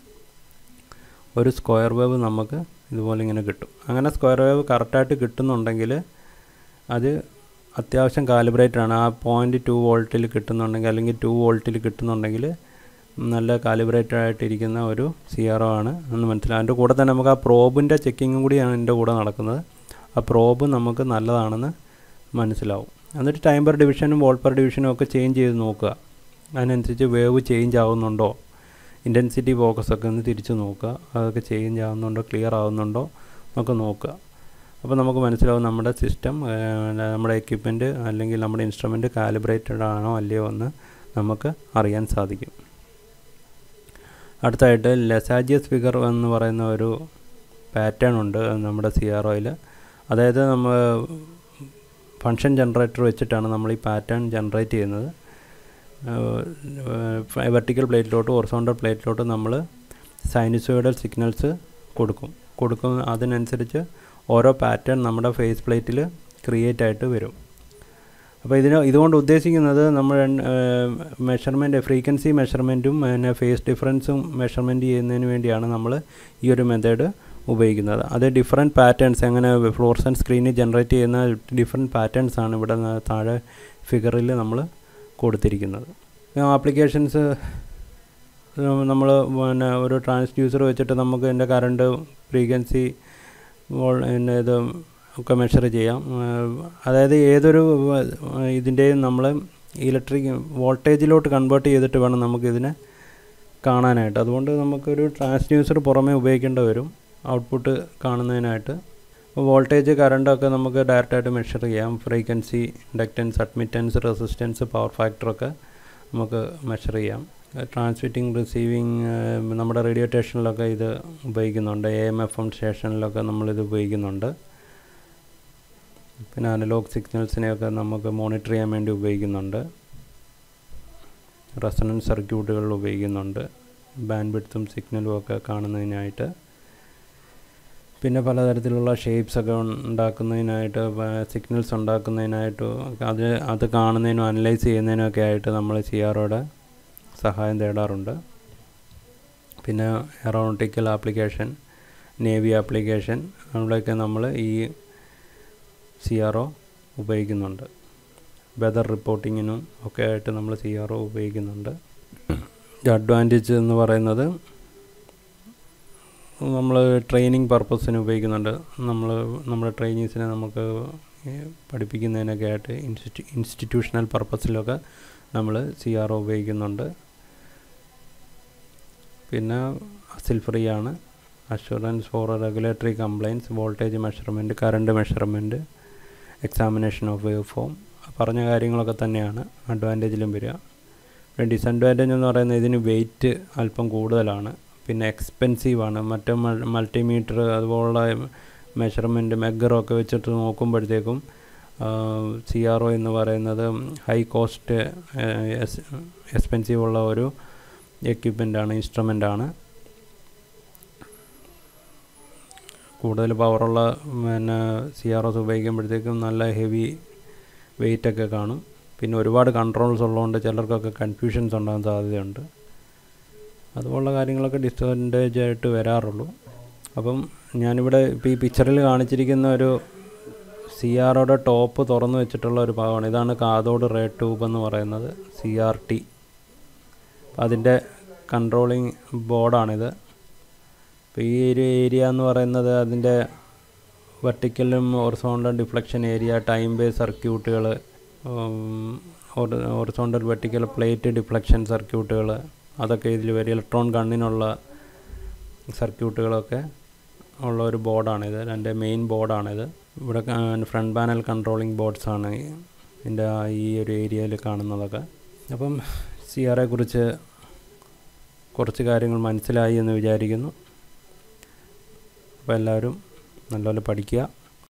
ഒരു സ്ക്വയർ വേവ് നമുക്ക് ഇതുപോലെ ഇങ്ങനെ കിട്ടും അങ്ങനെ സ്ക്വയർ വേവ് കറക്റ്റായിട്ട് കിട്ടുന്നുണ്ടെങ്കിൽ അത് അത്യാവശ്യം കാലിബ്രേറ്റഡ് ആണ് ആ പോയിൻറ്റ് ടു വോൾട്ടിൽ കിട്ടുന്നുണ്ടെങ്കിൽ അല്ലെങ്കിൽ ടു വോൾട്ടിൽ കിട്ടുന്നുണ്ടെങ്കിൽ നല്ല കാലിബ്രേറ്റഡ് ആയിട്ടിരിക്കുന്ന ഒരു സി ആർ ഒ ആണ് എന്ന് മനസ്സിലാവും അതിൻ്റെ കൂടെ തന്നെ നമുക്ക് ആ പ്രോബിൻ്റെ ചെക്കിങ്ങും കൂടിയാണ് എൻ്റെ കൂടെ നടക്കുന്നത് ആ പ്രോബ് നമുക്ക് നല്ലതാണെന്ന് മനസ്സിലാവും എന്നിട്ട് ടൈം പെർ ഡിവിഷനും വോൾ പെർ ഡിവിഷനും ഒക്കെ ചേഞ്ച് ചെയ്ത് നോക്കുക അതിനനുസരിച്ച് വേവ് ചേഞ്ച് ആവുന്നുണ്ടോ ഇൻറ്റൻസിറ്റി ഫോക്കസ് ഒക്കെ ഒന്ന് തിരിച്ച് നോക്കുക അതൊക്കെ ചേഞ്ച് ആവുന്നുണ്ടോ ക്ലിയർ ആവുന്നുണ്ടോ എന്നൊക്കെ നോക്കുക അപ്പോൾ നമുക്ക് മനസ്സിലാവും നമ്മുടെ സിസ്റ്റം നമ്മുടെ എക്യുപ്മെൻറ്റ് അല്ലെങ്കിൽ നമ്മുടെ ഇൻസ്ട്രുമെൻറ്റ് കാലിബ്രേറ്റഡ് ആണോ അല്ലയോ എന്ന് നമുക്ക് അറിയാൻ സാധിക്കും അടുത്തായിട്ട് ലെസാജിയസ് ഫിഗർ എന്ന് പറയുന്ന ഒരു പാറ്റേൺ ഉണ്ട് നമ്മുടെ സി ആർ ഒയിൽ അതായത് നമ്മൾ ഫങ്ഷൻ ജനറേറ്റർ വെച്ചിട്ടാണ് നമ്മൾ ഈ പാറ്റേൺ ജനറേറ്റ് ചെയ്യുന്നത് വെർട്ടിക്കൽ പ്ലേറ്റിലോട്ട് ഹൊറിസോണ്ടൽ പ്ലേറ്റിലോട്ട് നമ്മൾ സൈനിസോയിഡൽ സിഗ്നൽസ് കൊടുക്കും കൊടുക്കും അതിനനുസരിച്ച് ഓരോ പാറ്റേൺ നമ്മുടെ ഫേസ് പ്ലേറ്റിൽ ക്രിയേറ്റ് ആയിട്ട് വരും അപ്പോൾ ഇതിന് ഇതുകൊണ്ട് ഉദ്ദേശിക്കുന്നത് നമ്മൾ മെഷർമെൻറ്റ് ഫ്രീക്വൻസി മെഷർമെൻറ്റും പിന്നെ ഫേസ് ഡിഫറൻസും മെഷർമെൻറ്റ് ചെയ്യുന്നതിന് വേണ്ടിയാണ് നമ്മൾ ഈ ഒരു മെത്തേഡ് ഉപയോഗിക്കുന്നത് അത് ഡിഫറെൻറ്റ് പാറ്റേൺസ് എങ്ങനെ ഫ്ലോർസൻ സ്ക്രീനിൽ ജനറേറ്റ് ചെയ്യുന്ന ഡിഫറെൻറ്റ് പാറ്റേൺസ് ആണ് ഇവിടെ താഴെ ഫിഗറിൽ നമ്മൾ കൊടുത്തിരിക്കുന്നത് ആപ്ലിക്കേഷൻസ് നമ്മൾ പിന്നെ ഒരു ട്രാൻസ്ഡ്യൂസർ വെച്ചിട്ട് നമുക്ക് ഇതിൻ്റെ കറണ്ട് ഫ്രീക്വൻസി പിന്നെ ഇത് ഒക്കെ മെഷർ ചെയ്യാം അതായത് ഏതൊരു ഇതിൻ്റെയും നമ്മൾ ഇലക്ട്രിക് വോൾട്ടേജിലോട്ട് കൺവേർട്ട് ചെയ്തിട്ട് വേണം നമുക്കിതിനെ കാണാനായിട്ട് അതുകൊണ്ട് നമുക്കൊരു ട്രാൻസ്ഡ്യൂസർ പുറമേ ഉപയോഗിക്കേണ്ടി വരും ഔട്ട്പുട്ട് കാണുന്നതിനായിട്ട് വോൾട്ടേജ് കറണ്ടൊക്കെ നമുക്ക് ഡയറക്റ്റായിട്ട് മെഷർ ചെയ്യാം frequency inductance admittance resistance power ഫാക്ടറൊക്കെ നമുക്ക് മെഷർ ചെയ്യാം ട്രാൻസ്മിറ്റിംഗ് റിസീവിങ് നമ്മുടെ റേഡിയോ സ്റ്റേഷനിലൊക്കെ ഇത് ഉപയോഗിക്കുന്നുണ്ട് എ എം എഫ് എം സ്റ്റേഷനിലൊക്കെ നമ്മളിത് ഉപയോഗിക്കുന്നുണ്ട് പിന്നെ അനലോഗ് സിഗ്നൽസിനെയൊക്കെ നമുക്ക് മോണിറ്റർ ചെയ്യാൻ വേണ്ടി ഉപയോഗിക്കുന്നുണ്ട് റെസണൻസ് സർക്യൂട്ടുകളിൽ ഉപയോഗിക്കുന്നുണ്ട് ബാൻഡ് വിഡ്ത്തും സിഗ്നലും ഒക്കെ കാണുന്നതിനായിട്ട് പിന്നെ പലതരത്തിലുള്ള ഷേപ്സ് ഒക്കെ ഉണ്ടാക്കുന്നതിനായിട്ട് സിഗ്നൽസ് ഉണ്ടാക്കുന്നതിനായിട്ട് അത് അത് കാണുന്നതിനും അനലൈസ് ചെയ്യുന്നതിനൊക്കെ ആയിട്ട് നമ്മൾ സി ആറോടെ സഹായം തേടാറുണ്ട് പിന്നെ എറോണോട്ടിക്കൽ ആപ്ലിക്കേഷൻ നേവി ആപ്ലിക്കേഷൻ അവിടെയൊക്കെ നമ്മൾ ഈ സി ആർ ഒ ഉപയോഗിക്കുന്നുണ്ട് വെതർ റിപ്പോർട്ടിങ്ങിനും ഒക്കെ ആയിട്ട് നമ്മൾ സി ആർ ഒ ഉപയോഗിക്കുന്നുണ്ട് അഡ്വാൻറ്റേജ് എന്ന് പറയുന്നത് നമ്മൾ ട്രെയിനിങ് പർപ്പസിന് ഉപയോഗിക്കുന്നുണ്ട് നമ്മൾ നമ്മുടെ ട്രെയിനീസിനെ നമുക്ക് പഠിപ്പിക്കുന്നതിനൊക്കെ ആയിട്ട് ഇൻസ്റ്റിറ്റ്യൂ ഇൻസ്റ്റിറ്റ്യൂഷണൽ പർപ്പസിലൊക്കെ നമ്മൾ സി ആർ ഒ ഉപയോഗിക്കുന്നുണ്ട് പിന്നെ അസിൽ ഫ്രീ ആണ് assurance for regulatory compliance voltage measurement current measurement examination of wave form പറഞ്ഞ കാര്യങ്ങളൊക്കെ തന്നെയാണ് അഡ്വാൻറ്റേജിലും വരിക പിന്നെ ഡിസഡ്വാൻറ്റേജ് എന്ന് പറയുന്നത് ഇതിന് വെയിറ്റ് അല്പം കൂടുതലാണ് പിന്നെ എക്സ്പെൻസീവ് ആണ് മറ്റേ മൾട്ടിമീറ്റർ അതുപോലുള്ള മെഷർമെൻറ്റ് മെഗറൊക്കെ വെച്ചിട്ട് നോക്കുമ്പോഴത്തേക്കും സി ആർ ഒ എന്ന് പറയുന്നത് ഹൈ കോസ്റ്റ് എക്സ്പെൻസീവ് ഉള്ള ഒരു എക്യുപ്മെൻ്റാണ് ഇൻസ്ട്രുമെൻ്റാണ് കൂടുതൽ പവറുള്ള പിന്നെ സി ആർ ഒസ് ഉപയോഗിക്കുമ്പോഴത്തേക്കും നല്ല ഹെവി വെയിറ്റ് ഒക്കെ കാണും പിന്നെ ഒരുപാട് കൺട്രോൾസ് ഉള്ളതുകൊണ്ട് ചിലർക്കൊക്കെ കൺഫ്യൂഷൻസ് ഉണ്ടാകാൻ സാധ്യതയുണ്ട് അതുപോലുള്ള കാര്യങ്ങളൊക്കെ ഡിസഡ്വാൻറ്റേജ് ആയിട്ട് വരാറുള്ളൂ അപ്പം ഞാനിവിടെ ഇപ്പോൾ ഈ പിക്ചറിൽ കാണിച്ചിരിക്കുന്ന ഒരു സി ആറോടെ ടോപ്പ് തുറന്നു വെച്ചിട്ടുള്ള ഒരു ഭാഗമാണ് ഇതാണ് കാതോട് റേ ട്യൂബ് എന്ന് പറയുന്നത് സി ആർ ടി അതിൻ്റെ കൺട്രോളിങ് ബോർഡാണിത് അപ്പോൾ ഈ ഒരു ഏരിയ എന്ന് പറയുന്നത് അതിൻ്റെ വെർട്ടിക്കലും horizontal deflection area time base സർക്യൂട്ടുകൾ ഒറിസോണ്ടൽ വെർട്ടിക്കൽ പ്ലേറ്റ് ഡിഫ്ലക്ഷൻ സർക്യൂട്ടുകൾ അതൊക്കെ ഇതിൽ വരും ഇലക്ട്രോൺ ഗണ്ണിനുള്ള സർക്യൂട്ടുകളൊക്കെ ഉള്ള ഒരു ബോർഡാണിത് എൻ്റെ മെയിൻ ബോർഡാണിത് ഇവിടെ ഫ്രണ്ട് പാനൽ കൺട്രോളിംഗ് ബോർഡ്സ് ആണ് ഇതിൻ്റെ ഈ ഒരു ഏരിയയിൽ കാണുന്നതൊക്കെ അപ്പം സി ആറെ കുറിച്ച് കുറച്ച് കാര്യങ്ങൾ മനസ്സിലായി എന്ന് വിചാരിക്കുന്നു അപ്പോൾ എല്ലാവരും നല്ലപോലെ പഠിക്കുക